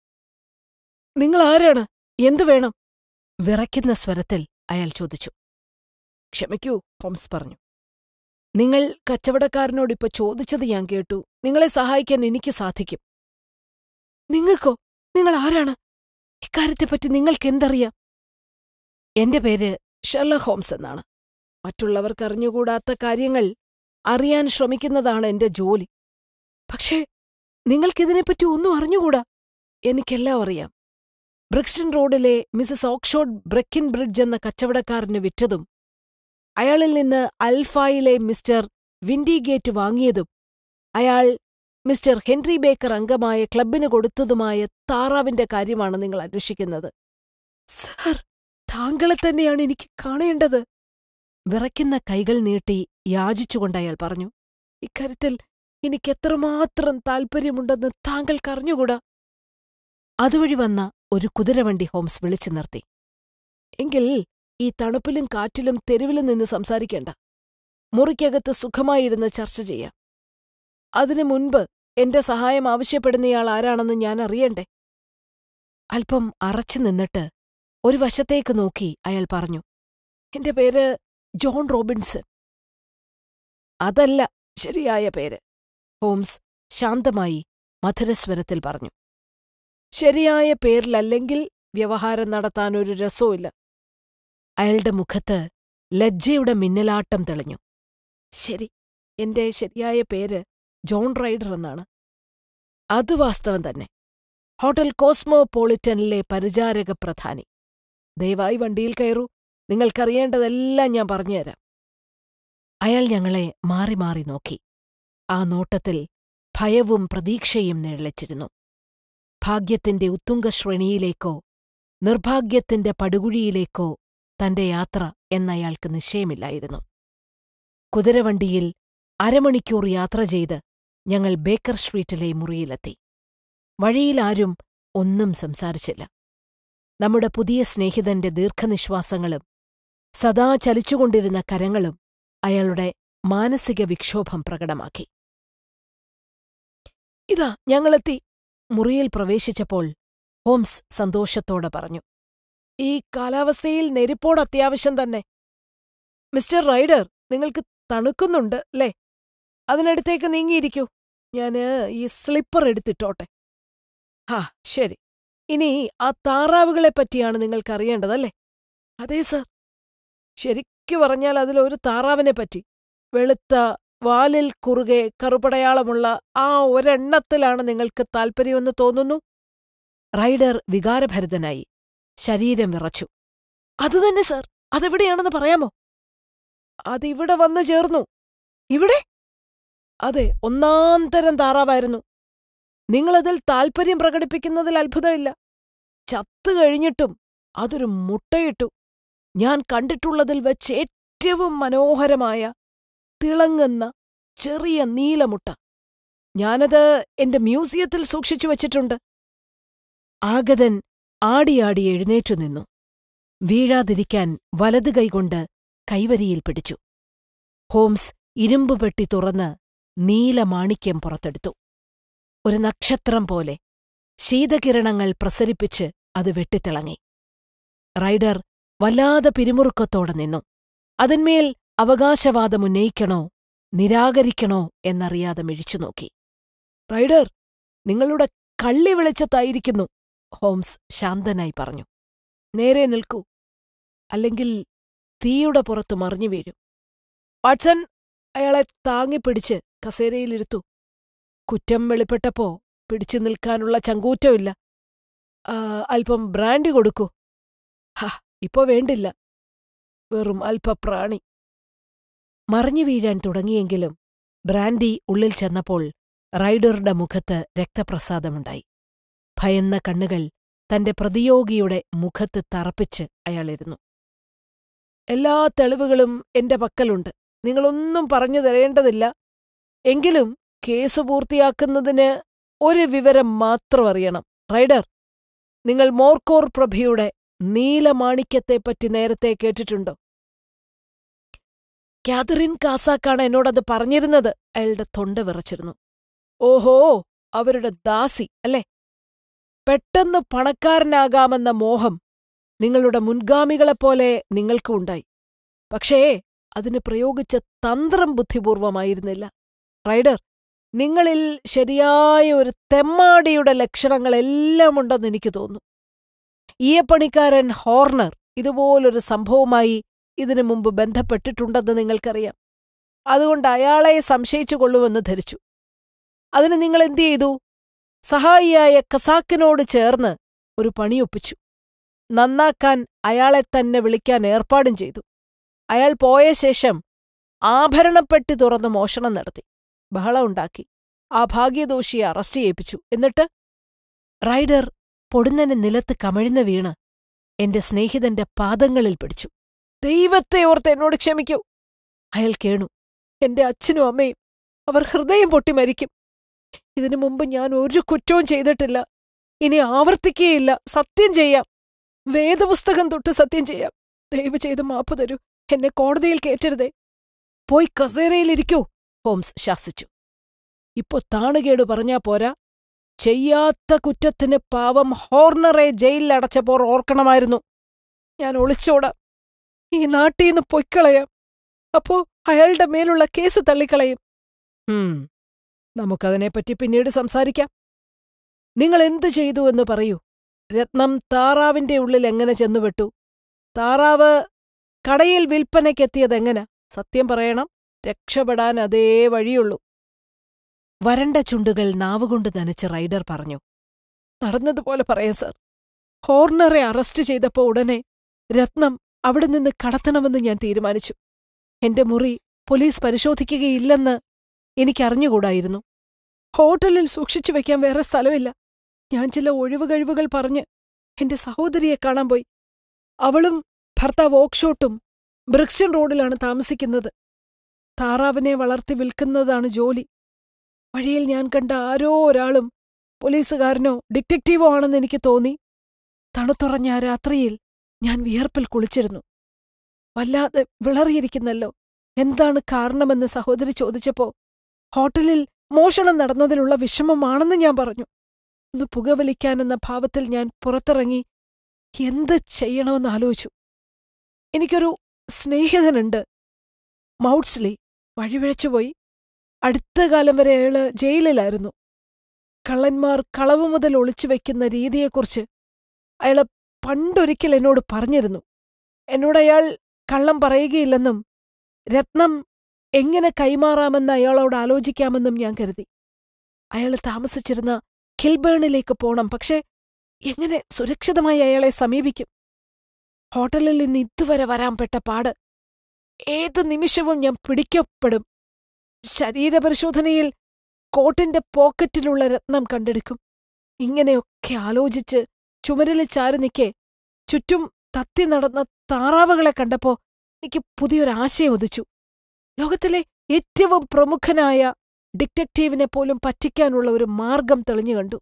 നിങ്ങൾ ആരാണ് എന്തു വേണം വിറയ്ക്കുന്ന സ്വരത്തിൽ അയാൾ ചോദിച്ചു ക്ഷമിക്കൂ ഹോംസ് പറഞ്ഞു നിങ്ങൾ കച്ചവടക്കാരനോടിപ്പോ ചോദിച്ചത് ഞാൻ കേട്ടു നിങ്ങളെ സഹായിക്കാൻ എനിക്ക് സാധിക്കും നിങ്ങൾക്കോ നിങ്ങൾ ആരാണ് ഇക്കാര്യത്തെപ്പറ്റി നിങ്ങൾക്കെന്തറിയാം എന്റെ പേര് ഷെർല ഹോംസ് എന്നാണ് മറ്റുള്ളവർക്ക് അറിഞ്ഞുകൂടാത്ത കാര്യങ്ങൾ അറിയാൻ ശ്രമിക്കുന്നതാണ് എന്റെ ജോലി പക്ഷേ നിങ്ങൾക്കിതിനെപ്പറ്റി ഒന്നും അറിഞ്ഞുകൂടാ എനിക്കെല്ലാം അറിയാം ബ്രിക്സ്റ്റൺ റോഡിലെ മിസസ് ഓക്ഷോഡ് ബ്രെക്കിൻ ബ്രിഡ്ജ് എന്ന കച്ചവടക്കാരന് വിറ്റതും അയാളിൽ നിന്ന് അൽഫായിലെ മിസ്റ്റർ വിൻഡിഗേറ്റ് വാങ്ങിയതും അയാൾ മിസ്റ്റർ ഹെൻറി ബേക്കർ അംഗമായ ക്ലബിന് കൊടുത്തതുമായ താറാവിന്റെ കാര്യമാണ് നിങ്ങൾ അന്വേഷിക്കുന്നത് സർ താങ്കളെ തന്നെയാണ് എനിക്ക് കാണേണ്ടത് വിറയ്ക്കുന്ന കൈകൾ നീട്ടി യാചിച്ചുകൊണ്ട് അയാൾ പറഞ്ഞു ഇക്കാര്യത്തിൽ എനിക്കെത്രമാത്രം താൽപ്പര്യമുണ്ടെന്ന് താങ്കൾക്കറിഞ്ഞുകൂടാ അതുവഴി വന്ന ഒരു കുതിരവണ്ടി ഹോംസ് വിളിച്ചു നിർത്തി എങ്കിൽ ഈ തണുപ്പിലും കാറ്റിലും തെരുവിലും നിന്ന് സംസാരിക്കേണ്ട മുറിക്കകത്ത് സുഖമായിരുന്ന് ചർച്ച ചെയ്യാം അതിനു മുൻപ് എന്റെ സഹായം ആവശ്യപ്പെടുന്നയാൾ ആരാണെന്ന് ഞാൻ അറിയണ്ടേ അല്പം അറച്ചു നിന്നിട്ട് ഒരു വശത്തേക്ക് നോക്കി അയാൾ പറഞ്ഞു എന്റെ പേര് ജോൺ റോബിൻസൺ അതല്ല ശരിയായ പേര് ഹോംസ് ശാന്തമായി മധുരസ്വരത്തിൽ പറഞ്ഞു ശരിയായ പേരിലല്ലെങ്കിൽ വ്യവഹാരം നടത്താൻ ഒരു രസവുമില്ല അയാളുടെ മുഖത്ത് ലജ്ജയുടെ മിന്നലാട്ടം തെളിഞ്ഞു ശരി എന്റെ ശരിയായ പേര് ജോൺ റൈഡർ എന്നാണ് അത് വാസ്തവം തന്നെ ഹോട്ടൽ കോസ്മോപോളിറ്റനിലെ പരിചാരക പ്രധാനി ദയവായി വണ്ടിയിൽ കയറൂ നിങ്ങൾക്കറിയേണ്ടതെല്ലാം ഞാൻ പറഞ്ഞുതരാം അയാൾ ഞങ്ങളെ മാറി മാറി നോക്കി ആ നോട്ടത്തിൽ ഭയവും പ്രതീക്ഷയും നിഴലിച്ചിരുന്നു ഭാഗ്യത്തിന്റെ ഉത്തുംഗശ്രേണിയിലേക്കോ നിർഭാഗ്യത്തിന്റെ പടുകുഴിയിലേക്കോ തന്റെ യാത്ര എന്നയാൾക്ക് നിശ്ചയമില്ലായിരുന്നു കുതിരവണ്ടിയിൽ അരമണിക്കൂർ യാത്ര ചെയ്ത് ഞങ്ങൾ ബേക്കർ സ്ട്രീറ്റിലെ മുറിയിലെത്തി വഴിയിലാരും ഒന്നും സംസാരിച്ചില്ല നമ്മുടെ പുതിയ സ്നേഹിതന്റെ ദീർഘനിശ്വാസങ്ങളും സദാ ചലിച്ചുകൊണ്ടിരുന്ന കരങ്ങളും അയാളുടെ മാനസിക വിക്ഷോഭം പ്രകടമാക്കി ഇതാ ഞങ്ങളെത്തി മുറിയിൽ പ്രവേശിച്ചപ്പോൾ ഹോംസ് സന്തോഷത്തോടെ പറഞ്ഞു ഈ കാലാവസ്ഥയിൽ നെരിപ്പോട് അത്യാവശ്യം തന്നെ മിസ്റ്റർ റൈഡർ നിങ്ങൾക്ക് തണുക്കുന്നുണ്ട് അല്ലേ അതിനടുത്തേക്ക് നീങ്ങിയിരിക്കൂ ഞാന് ഈ സ്ലിപ്പർ എടുത്തിട്ടോട്ടെ ഹാ ശരി ഇനി ആ താറാവുകളെ പറ്റിയാണ് നിങ്ങൾക്കറിയേണ്ടതല്ലേ അതെ സർ ശരിക്കു പറഞ്ഞാൽ അതിലൊരു താറാവിനെ പറ്റി വെളുത്ത വാലിൽ കുറുകെ കറുപടയാളമുള്ള ആ ഒരെണ്ണത്തിലാണ് നിങ്ങൾക്ക് താൽപ്പര്യമെന്ന് തോന്നുന്നു റൈഡർ വികാരഭരിതനായി ശരീരം വിറച്ചു അതുതന്നെ സർ അതെവിടെയാണെന്ന് പറയാമോ അതിവിടെ വന്നു ചേർന്നു ഇവിടെ അതെ ഒന്നാം തരം താറാവായിരുന്നു നിങ്ങളതിൽ താൽപ്പര്യം പ്രകടിപ്പിക്കുന്നതിൽ അത്ഭുതമില്ല ചത്തു കഴിഞ്ഞിട്ടും അതൊരു മുട്ടയിട്ടു ഞാൻ കണ്ടിട്ടുള്ളതിൽ വെച്ച് ഏറ്റവും മനോഹരമായ തിളങ്ങുന്ന ചെറിയ നീലമുട്ട ഞാനത് എന്റെ മ്യൂസിയത്തിൽ സൂക്ഷിച്ചു വച്ചിട്ടുണ്ട് ആഗതൻ ആടിയാടി എഴുന്നേറ്റു നിന്നു വീഴാതിരിക്കാൻ വലതു കൈകൊണ്ട് കൈവരിയിൽ പിടിച്ചു ഹോംസ് ഇരുമ്പുപെട്ടി തുറന്ന് നീലമാണിക്യം പുറത്തെടുത്തു ഒരു നക്ഷത്രം പോലെ ശീതകിരണങ്ങൾ പ്രസരിപ്പിച്ച് അത് വെട്ടിത്തിളങ്ങി റൈഡർ വല്ലാതെ പിരിമുറുക്കത്തോടെ നിന്നു അതിന്മേൽ അവകാശവാദമുന്നയിക്കണോ നിരാകരിക്കണോ എന്നറിയാതെ മിഴിച്ചുനോക്കി റൈഡർ നിങ്ങളുടെ കള്ളി വെളിച്ചത്തായിരിക്കുന്നു ഹോംസ് ശാന്തനായി പറഞ്ഞു നേരെ നിൽക്കൂ അല്ലെങ്കിൽ തീയുടെ പുറത്ത് മറിഞ്ഞു വീഴും വാട്സൺ അയാളെ താങ്ങിപ്പിടിച്ച് കസേരയിലിരുത്തു കുറ്റം വെളിപ്പെട്ടപ്പോ പിടിച്ചു നിൽക്കാനുള്ള ചങ്കൂറ്റമില്ല ആ, അല്പം ബ്രാൻഡി കൊടുക്കൂ ഹ ഇപ്പോ വേണ്ടില്ല വെറും അല്പപ്രാണി മറിഞ്ഞു വീഴാൻ തുടങ്ങിയെങ്കിലും ബ്രാൻഡി ഉള്ളിൽ ചെന്നപ്പോൾ റൈഡറുടെ മുഖത്ത് രക്തപ്രസാദമുണ്ടായി ഭയന്ന കണ്ണുകൾ തന്റെ പ്രതിയോഗിയുടെ മുഖത്ത് തറപ്പിച്ച് അയാളിരുന്നു എല്ലാ തെളിവുകളും എന്റെ പക്കലുണ്ട് നിങ്ങളൊന്നും പറഞ്ഞു തരേണ്ടതില്ല എങ്കിലും കേസ് പൂർത്തിയാക്കുന്നതിന് ഒരു വിവരം മാത്രം അറിയണം റൈഡർ നിങ്ങൾ മോർക്കോർ പ്രഭയുടെ നീലമാണിക്യത്തെപ്പറ്റി നേരത്തെ കേട്ടിട്ടുണ്ടോ കാതറിൻ കാസാക്കാണ് എന്നോടത് പറഞ്ഞിരുന്നത് അയാളുടെ തൊണ്ട വിറച്ചിരുന്നു ഓഹോ അവരുടെ ദാസി അല്ലേ പെട്ടെന്ന് പണക്കാരനാകാമെന്ന മോഹം നിങ്ങളുടെ മുൻഗാമികളെപ്പോലെ നിങ്ങൾക്കും ഉണ്ടായി പക്ഷേ അതിന് പ്രയോഗിച്ച തന്ത്രം ബുദ്ധിപൂർവമായിരുന്നില്ല റൈഡർ നിങ്ങളിൽ ശരിയായ ഒരു തെമ്മാടിയുടെ ലക്ഷണങ്ങളെല്ലാം ഉണ്ടെന്ന് എനിക്ക് തോന്നുന്നു ഈയപ്പണിക്കാരൻ ഹോർണർ ഇതുപോലൊരു സംഭവമായി ഇതിനു മുമ്പ് ബന്ധപ്പെട്ടിട്ടുണ്ടെന്ന് നിങ്ങൾക്കറിയാം അതുകൊണ്ട് അയാളെ സംശയിച്ചു കൊള്ളുമെന്ന് ധരിച്ചു അതിന് നിങ്ങൾ എന്തു ചെയ്തു സഹായിയായ കസാക്കിനോട് ചേർന്ന് ഒരു പണിയൊപ്പിച്ചു നന്നാക്കാൻ അയാളെ തന്നെ വിളിക്കാൻ ഏർപ്പാടും ചെയ്തു അയാൾ പോയ ശേഷം ആഭരണപ്പെട്ടി തുറന്ന് മോഷണം നടത്തി ബഹളമുണ്ടാക്കി ആ ഭാഗ്യദോഷിയെ അറസ്റ്റ് ചെയ്യിപ്പിച്ചു എന്നിട്ട് റൈഡർ പൊടുന്നനെ നിലത്ത് കമഴ്ന്നു വീണ് എന്റെ സ്നേഹിതന്റെ പാദങ്ങളിൽ പിടിച്ചു ദൈവത്തെ ഓർത്ത് എന്നോട് ക്ഷമിക്കൂ അയാൾ കേണു എന്റെ അച്ഛനും അമ്മയും അവർ ഹൃദയം പൊട്ടി മരിക്കും ഇതിനു മുമ്പ് ഞാൻ ഒരു കുറ്റവും ചെയ്തിട്ടില്ല ഇനി ആവർത്തിക്കുകയില്ല സത്യം ചെയ്യാം വേദപുസ്തകം തൊട്ട് സത്യം ചെയ്യാം ദയവ് ചെയ്ത് മാപ്പ് തരൂ എന്നെ കോടതിയിൽ കേറ്റരുതേ പോയി കസേരയിലിരിക്കൂ ഹോംസ് ശാസിച്ചു ഇപ്പൊ താണുകേട് പറഞ്ഞാ പോരാ ചെയ്യാത്ത കുറ്റത്തിന് പാവം ഹോർണറെ ജയിലിലടച്ചപ്പോൾ ഓർക്കണമായിരുന്നു ഞാൻ ഒളിച്ചോടാം ഈ നാട്ടീന്ന് പൊയ്ക്കളയാം അപ്പോ അയാളുടെ മേലുള്ള കേസ് തള്ളിക്കളയും ഹും നമുക്കതിനെപ്പറ്റി പിന്നീട് സംസാരിക്കാം നിങ്ങൾ എന്തു ചെയ്തു എന്ന് പറയൂ രത്നം താറാവിന്റെ ഉള്ളിൽ എങ്ങനെ ചെന്നുപെട്ടു താറാവ് കടയിൽ വിൽപ്പനയ്ക്കെത്തിയതെങ്ങനെ സത്യം പറയണം രക്ഷപ്പെടാൻ അതേ വഴിയുള്ളൂ വരണ്ട ചുണ്ടുകൾ നാവുകൊണ്ട് നനച്ച് റൈഡർ പറഞ്ഞു നടന്നതുപോലെ പറയാം സർ ഹോർണറെ അറസ്റ്റ് ചെയ്തപ്പോ ഉടനെ രത്നം അവിടെ നിന്ന് കടത്തണമെന്ന് ഞാൻ തീരുമാനിച്ചു എന്റെ മുറി പോലീസ് പരിശോധിക്കുകയില്ലെന്ന് എനിക്കറിഞ്ഞുകൂടായിരുന്നു ഹോട്ടലിൽ സൂക്ഷിച്ചു വെക്കാൻ വേറെ സ്ഥലമില്ല ഞാൻ ചില ഒഴിവ് കഴിവുകൾ പറഞ്ഞ് എന്റെ സഹോദരിയെ കാണാൻ പോയി അവളും ഭർത്താവ് ഓക്ഷോട്ടും ബ്രിക്സ്റ്റൺ റോഡിലാണ് താമസിക്കുന്നത് താറാവിനെ വളർത്തി വിൽക്കുന്നതാണ് ജോലി വഴിയിൽ ഞാൻ കണ്ട ആരോ ഒരാളും പോലീസുകാരനോ ഡിറ്റക്റ്റീവോ ആണെന്ന് എനിക്ക് തോന്നി തണുത്തുറഞ്ഞ ആ രാത്രിയിൽ ഞാൻ വിയർപ്പിൽ കുളിച്ചിരുന്നു വല്ലാതെ വിളറിയിരിക്കുന്നല്ലോ എന്താണ് കാരണമെന്ന് സഹോദരി ചോദിച്ചപ്പോ ഹോട്ടലിൽ മോഷണം നടന്നതിലുള്ള വിഷമമാണെന്ന് ഞാൻ പറഞ്ഞു ഒന്ന് പുകവലിക്കാനെന്ന ഭാവത്തിൽ ഞാൻ പുറത്തിറങ്ങി എന്ത് ചെയ്യണമെന്ന് ആലോചിച്ചു എനിക്കൊരു സ്നേഹിതനുണ്ട് മൗട്ട്സ്ലി വഴിവിഴച്ചുപോയി അടുത്ത കാലം വരെ അയാള് ജയിലിലായിരുന്നു കള്ളന്മാർ കളവ് മുതൽ ഒളിച്ചു വെക്കുന്ന രീതിയെക്കുറിച്ച് അയാള് പണ്ടൊരിക്കൽ എന്നോട് പറഞ്ഞിരുന്നു എന്നോട് അയാൾ കള്ളം പറയുകയില്ലെന്നും രത്നം എങ്ങനെ കൈമാറാമെന്ന് അയാളോട് ആലോചിക്കാമെന്നും ഞാൻ കരുതി അയാൾ താമസിച്ചിരുന്ന കിൽബേണിലേക്ക് പോണം പക്ഷേ എങ്ങനെ സുരക്ഷിതമായി അയാളെ സമീപിക്കും ഹോട്ടലിൽ നിന്ന് ഇതുവരെ വരാൻ പെട്ട പാട് ഏത് നിമിഷവും ഞാൻ പിടിക്കപ്പെടും ശരീരപരിശോധനയിൽ കോട്ടിന്റെ പോക്കറ്റിലുള്ള രത്നം കണ്ടെടുക്കും ഇങ്ങനെയൊക്കെ ആലോചിച്ച് ചുമരിൽ ചാരി നിൽക്കെ ചുറ്റും തത്തി നടന്ന താറാവുകളെ കണ്ടപ്പോ എനിക്ക് പുതിയൊരാശയം ഉദിച്ചു ലോകത്തിലെ ഏറ്റവും പ്രമുഖനായ ഡിറ്റക്റ്റീവിനെ പോലും പറ്റിക്കാനുള്ള ഒരു മാർഗം തെളിഞ്ഞു കണ്ടു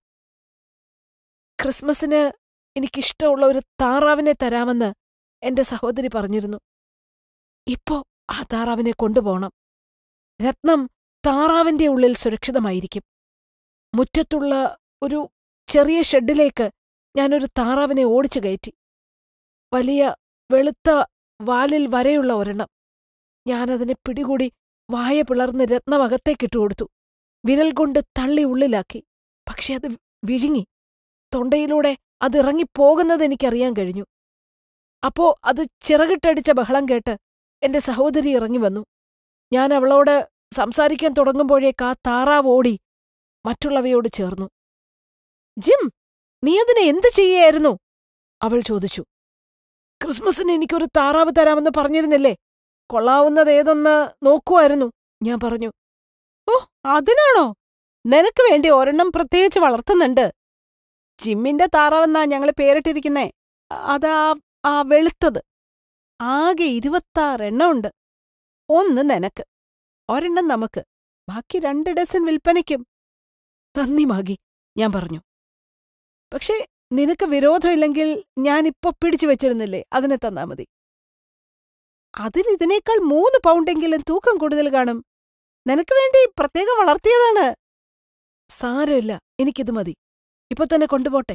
ക്രിസ്മസിന് എനിക്കിഷ്ടമുള്ള ഒരു താറാവിനെ തരാമെന്ന് എന്റെ സഹോദരി പറഞ്ഞിരുന്നു ഇപ്പോ ആ താറാവിനെ കൊണ്ടുപോകണം രത്നം താറാവിന്റെ ഉള്ളിൽ സുരക്ഷിതമായിരിക്കും മുറ്റത്തുള്ള ഒരു ചെറിയ ഷെഡിലേക്ക് ഞാനൊരു താറാവിനെ ഓടിച്ചു കയറ്റി വലിയ വെളുത്ത വാലിൽ വരെയുള്ള ഒരെണ്ണം ഞാനതിനെ പിടികൂടി വായ പിളർന്ന് രത്നമകത്തേക്കിട്ടു കൊടുത്തു വിരൽ കൊണ്ട് തള്ളി ഉള്ളിലാക്കി പക്ഷെ അത് വിഴുങ്ങി തൊണ്ടയിലൂടെ അത് ഇറങ്ങിപ്പോകുന്നത് എനിക്കറിയാൻ കഴിഞ്ഞു അപ്പോ അത് ചിറകിട്ടടിച്ച ബഹളം കേട്ട് എന്റെ സഹോദരി ഇറങ്ങി വന്നു ഞാൻ അവളോട് സംസാരിക്കാൻ തുടങ്ങുമ്പോഴേക്ക് ആ താറാവ് ഓടി മറ്റുള്ളവയോട് ചേർന്നു ജിം നീ അതിനെ എന്ത് ചെയ്യായിരുന്നു അവൾ ചോദിച്ചു ക്രിസ്മസിന് എനിക്കൊരു താറാവ് തരാമെന്ന് പറഞ്ഞിരുന്നില്ലേ കൊള്ളാവുന്നതേതൊന്ന് നോക്കുമായിരുന്നു ഞാൻ പറഞ്ഞു ഓ അതിനാണോ നിനക്ക് വേണ്ടി ഒരെണ്ണം പ്രത്യേകിച്ച് വളർത്തുന്നുണ്ട് ജിമ്മിന്റെ താറാവെന്നാ ഞങ്ങൾ പേരിട്ടിരിക്കുന്നേ അതാ ആ വെളുത്തത് ആകെ ഇരുപത്താറെണ്ണമുണ്ട് ഒന്ന് നിനക്ക് ഒരെണ്ണം നമുക്ക് ബാക്കി രണ്ട് ഡസൻ വിൽപ്പനയ്ക്കും നന്ദി മാഗി ഞാൻ പറഞ്ഞു പക്ഷേ നിനക്ക് വിരോധമില്ലെങ്കിൽ ഞാനിപ്പോ പിടിച്ചു വെച്ചിരുന്നില്ലേ അതിനെ തന്നാ മതി അതിന് ഇതിനേക്കാൾ മൂന്ന് പൗണ്ടെങ്കിലും തൂക്കം കൂടുതൽ കാണും നിനക്ക് വേണ്ടി പ്രത്യേകം വളർത്തിയതാണ് സാരമില്ല എനിക്കിത് മതി ഇപ്പൊ തന്നെ കൊണ്ടുപോട്ടെ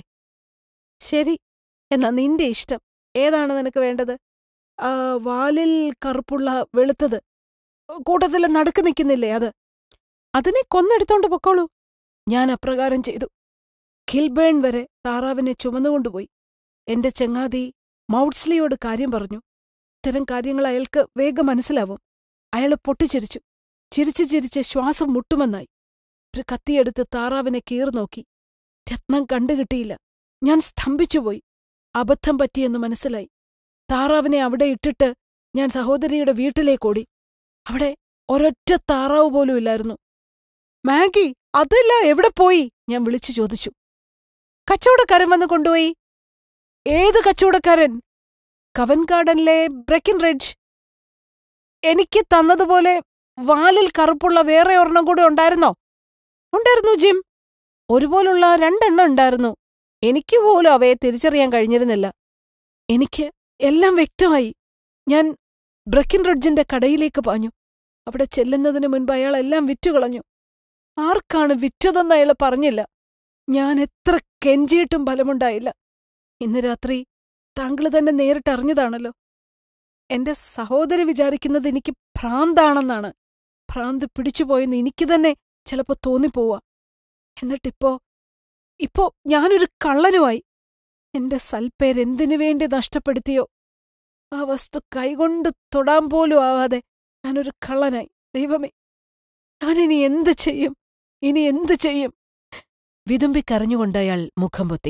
ശരി എന്നാ നിന്റെ ഇഷ്ടം ഏതാണ് നിനക്ക് വേണ്ടത് ആ വാലിൽ കറുപ്പുള്ള വെളുത്തത് കൂട്ടത്തിൽ നടുക്ക് നിൽക്കുന്നില്ലേ അത് അതിനെ കൊന്നെടുത്തോണ്ട് പൊക്കോളൂ ഞാൻ അപ്രകാരം ചെയ്തു കിൽബേൺ വരെ താറാവിനെ ചുമന്നുകൊണ്ടുപോയി എന്റെ ചങ്ങാതി മൗട്ട്സ്ലിയോട് കാര്യം പറഞ്ഞു ഇത്തരം കാര്യങ്ങൾ അയാൾക്ക് വേഗം മനസ്സിലാവും അയാൾ പൊട്ടിച്ചിരിച്ചു ചിരിച്ച് ചിരിച്ച് ശ്വാസം മുട്ടുമെന്നായി ഒരു കത്തിയെടുത്ത് താറാവിനെ കീർ നോക്കി രത്നം കണ്ടുകിട്ടിയില്ല ഞാൻ സ്തംഭിച്ചുപോയി അബദ്ധം പറ്റിയെന്ന് മനസ്സിലായി താറാവിനെ അവിടെ ഇട്ടിട്ട് ഞാൻ സഹോദരിയുടെ വീട്ടിലേക്കോടി അവിടെ ഒരൊറ്റ താറാവ് പോലും ഇല്ലായിരുന്നു മാഗി അതല്ല എവിടെ പോയി ഞാൻ വിളിച്ചു ചോദിച്ചു കച്ചവടക്കാരൻ വന്ന് കൊണ്ടുപോയി ഏത് കച്ചവടക്കാരൻ കവൻ ഗാർഡനിലെ ബ്രക്കിൻ റിഡ്ജ് എനിക്ക് തന്നതുപോലെ വാലിൽ കറുപ്പുള്ള വേറെ ഒരെണ്ണം കൂടെ ഉണ്ടായിരുന്നോ ഉണ്ടായിരുന്നു ജിം ഒരുപോലുള്ള രണ്ടെണ്ണം ഉണ്ടായിരുന്നു എനിക്ക് പോലും അവയെ തിരിച്ചറിയാൻ കഴിഞ്ഞിരുന്നില്ല എനിക്ക് എല്ലാം വ്യക്തമായി ഞാൻ ബ്രക്കിൻ റിഡ്ജിന്റെ കടയിലേക്ക് പാഞ്ഞു അവിടെ ചെല്ലുന്നതിന് മുൻപ് അയാൾ എല്ലാം വിറ്റുകളഞ്ഞു ആർക്കാണ് വിറ്റതെന്ന് അയാൾ പറഞ്ഞില്ല ഞാൻ എത്ര കെഞ്ചിയിട്ടും ഫലമുണ്ടായില്ല ഇന്ന് രാത്രി താങ്കൾ തന്നെ നേരിട്ടറിഞ്ഞതാണല്ലോ എന്റെ സഹോദരി വിചാരിക്കുന്നത് എനിക്ക് ഭ്രാന്താണെന്നാണ് ഭ്രാന്ത് പിടിച്ചുപോയെന്ന് എനിക്ക് തന്നെ ചിലപ്പോ തോന്നിപ്പോവാ എന്നിട്ടിപ്പോ ഇപ്പോ ഞാനൊരു കള്ളനുമായി എന്റെ സൽപ്പേരെന്തിനു വേണ്ടി നഷ്ടപ്പെടുത്തിയോ ആ വസ്തു കൈകൊണ്ട് തൊടാൻ പോലും ആവാതെ ഞാനൊരു കള്ളനായി ദൈവമേ ഞാനിനി എന്ത് ചെയ്യും ഇനി എന്ത് ചെയ്യും വിതുമ്പിക്കരഞ്ഞുകൊണ്ട് അയാൾ മുഖം പൊത്തി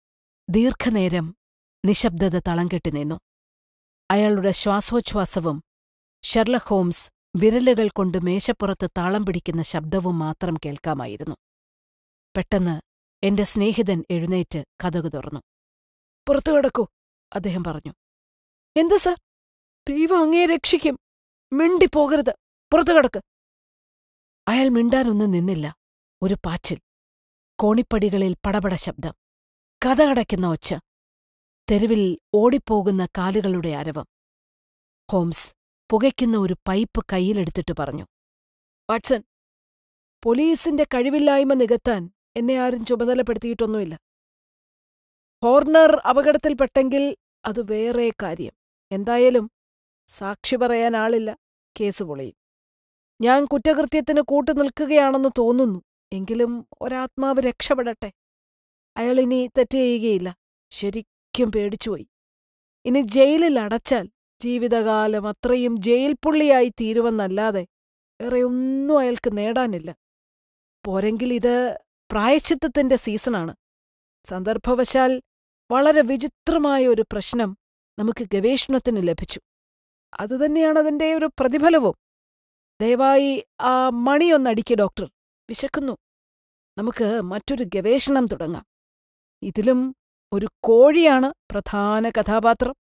ദീർഘനേരം നിശബ്ദത തളം കെട്ടി നിന്നു അയാളുടെ ശ്വാസോച്ഛ്വാസവും ഷെർലക് ഹോംസ് വിരലുകൾ കൊണ്ട് മേശപ്പുറത്ത് താളം പിടിക്കുന്ന ശബ്ദവും മാത്രം കേൾക്കാമായിരുന്നു പെട്ടെന്ന് എന്റെ സ്നേഹിതൻ എഴുന്നേറ്റ് കഥകു തുറന്നു പുറത്തു കിടക്കൂ അദ്ദേഹം പറഞ്ഞു എന്ത് സർ ദൈവം അങ്ങയെ രക്ഷിക്കും മിണ്ടിപ്പോകരുത് പുറത്തു കിടക്ക് അയാൾ മിണ്ടാനൊന്നും നിന്നില്ല ഒരു പാച്ചിൽ കോണിപ്പടികളിൽ പടപട ശബ്ദം കഥകടയ്ക്കുന്ന ഒച്ച തെരുവിൽ ഓടിപ്പോകുന്ന കാലുകളുടെ അരവം ഹോംസ് പുകയ്ക്കുന്ന ഒരു പൈപ്പ് കയ്യിലെടുത്തിട്ട് പറഞ്ഞു വാട്സൺ പോലീസിന്റെ കഴിവില്ലായ്മ നികത്താൻ എന്നെ ആരും ചുമതലപ്പെടുത്തിയിട്ടൊന്നുമില്ല ഹോർണർ അപകടത്തിൽപ്പെട്ടെങ്കിൽ അത് വേറെ കാര്യം എന്തായാലും സാക്ഷി പറയാൻ ആളില്ല കേസ് പൊളിയും ഞാൻ കുറ്റകൃത്യത്തിന് കൂട്ടുനിൽക്കുകയാണെന്ന് തോന്നുന്നു എങ്കിലും ഒരാത്മാവ് രക്ഷപ്പെടട്ടെ അയാൾ ഇനി തെറ്റ് ചെയ്യുകയില്ല ശരിക്കും പേടിച്ചുപോയി ഇനി ജയിലിൽ അടച്ചാൽ ജീവിതകാലം അത്രയും ജയിൽ പുള്ളിയായി തീരുവെന്നല്ലാതെ വേറെ ഒന്നും അയാൾക്ക് നേടാനില്ല പോരെങ്കിൽ ഇത് പ്രായശ്ചിത്തത്തിന്റെ സീസണാണ് സന്ദർഭവശാൽ വളരെ വിചിത്രമായ ഒരു പ്രശ്നം നമുക്ക് ഗവേഷണത്തിന് ലഭിച്ചു അതുതന്നെയാണ് അതിന്റെ ഒരു പ്രതിഫലവും ദയവായി ആ മണിയൊന്നടിക്ക് ഡോക്ടർ വിശക്കുന്നു നമുക്ക് മറ്റൊരു ഗവേഷണം തുടങ്ങാം ഇതിലും ഒരു കോഴിയാണ് പ്രധാന കഥാപാത്രം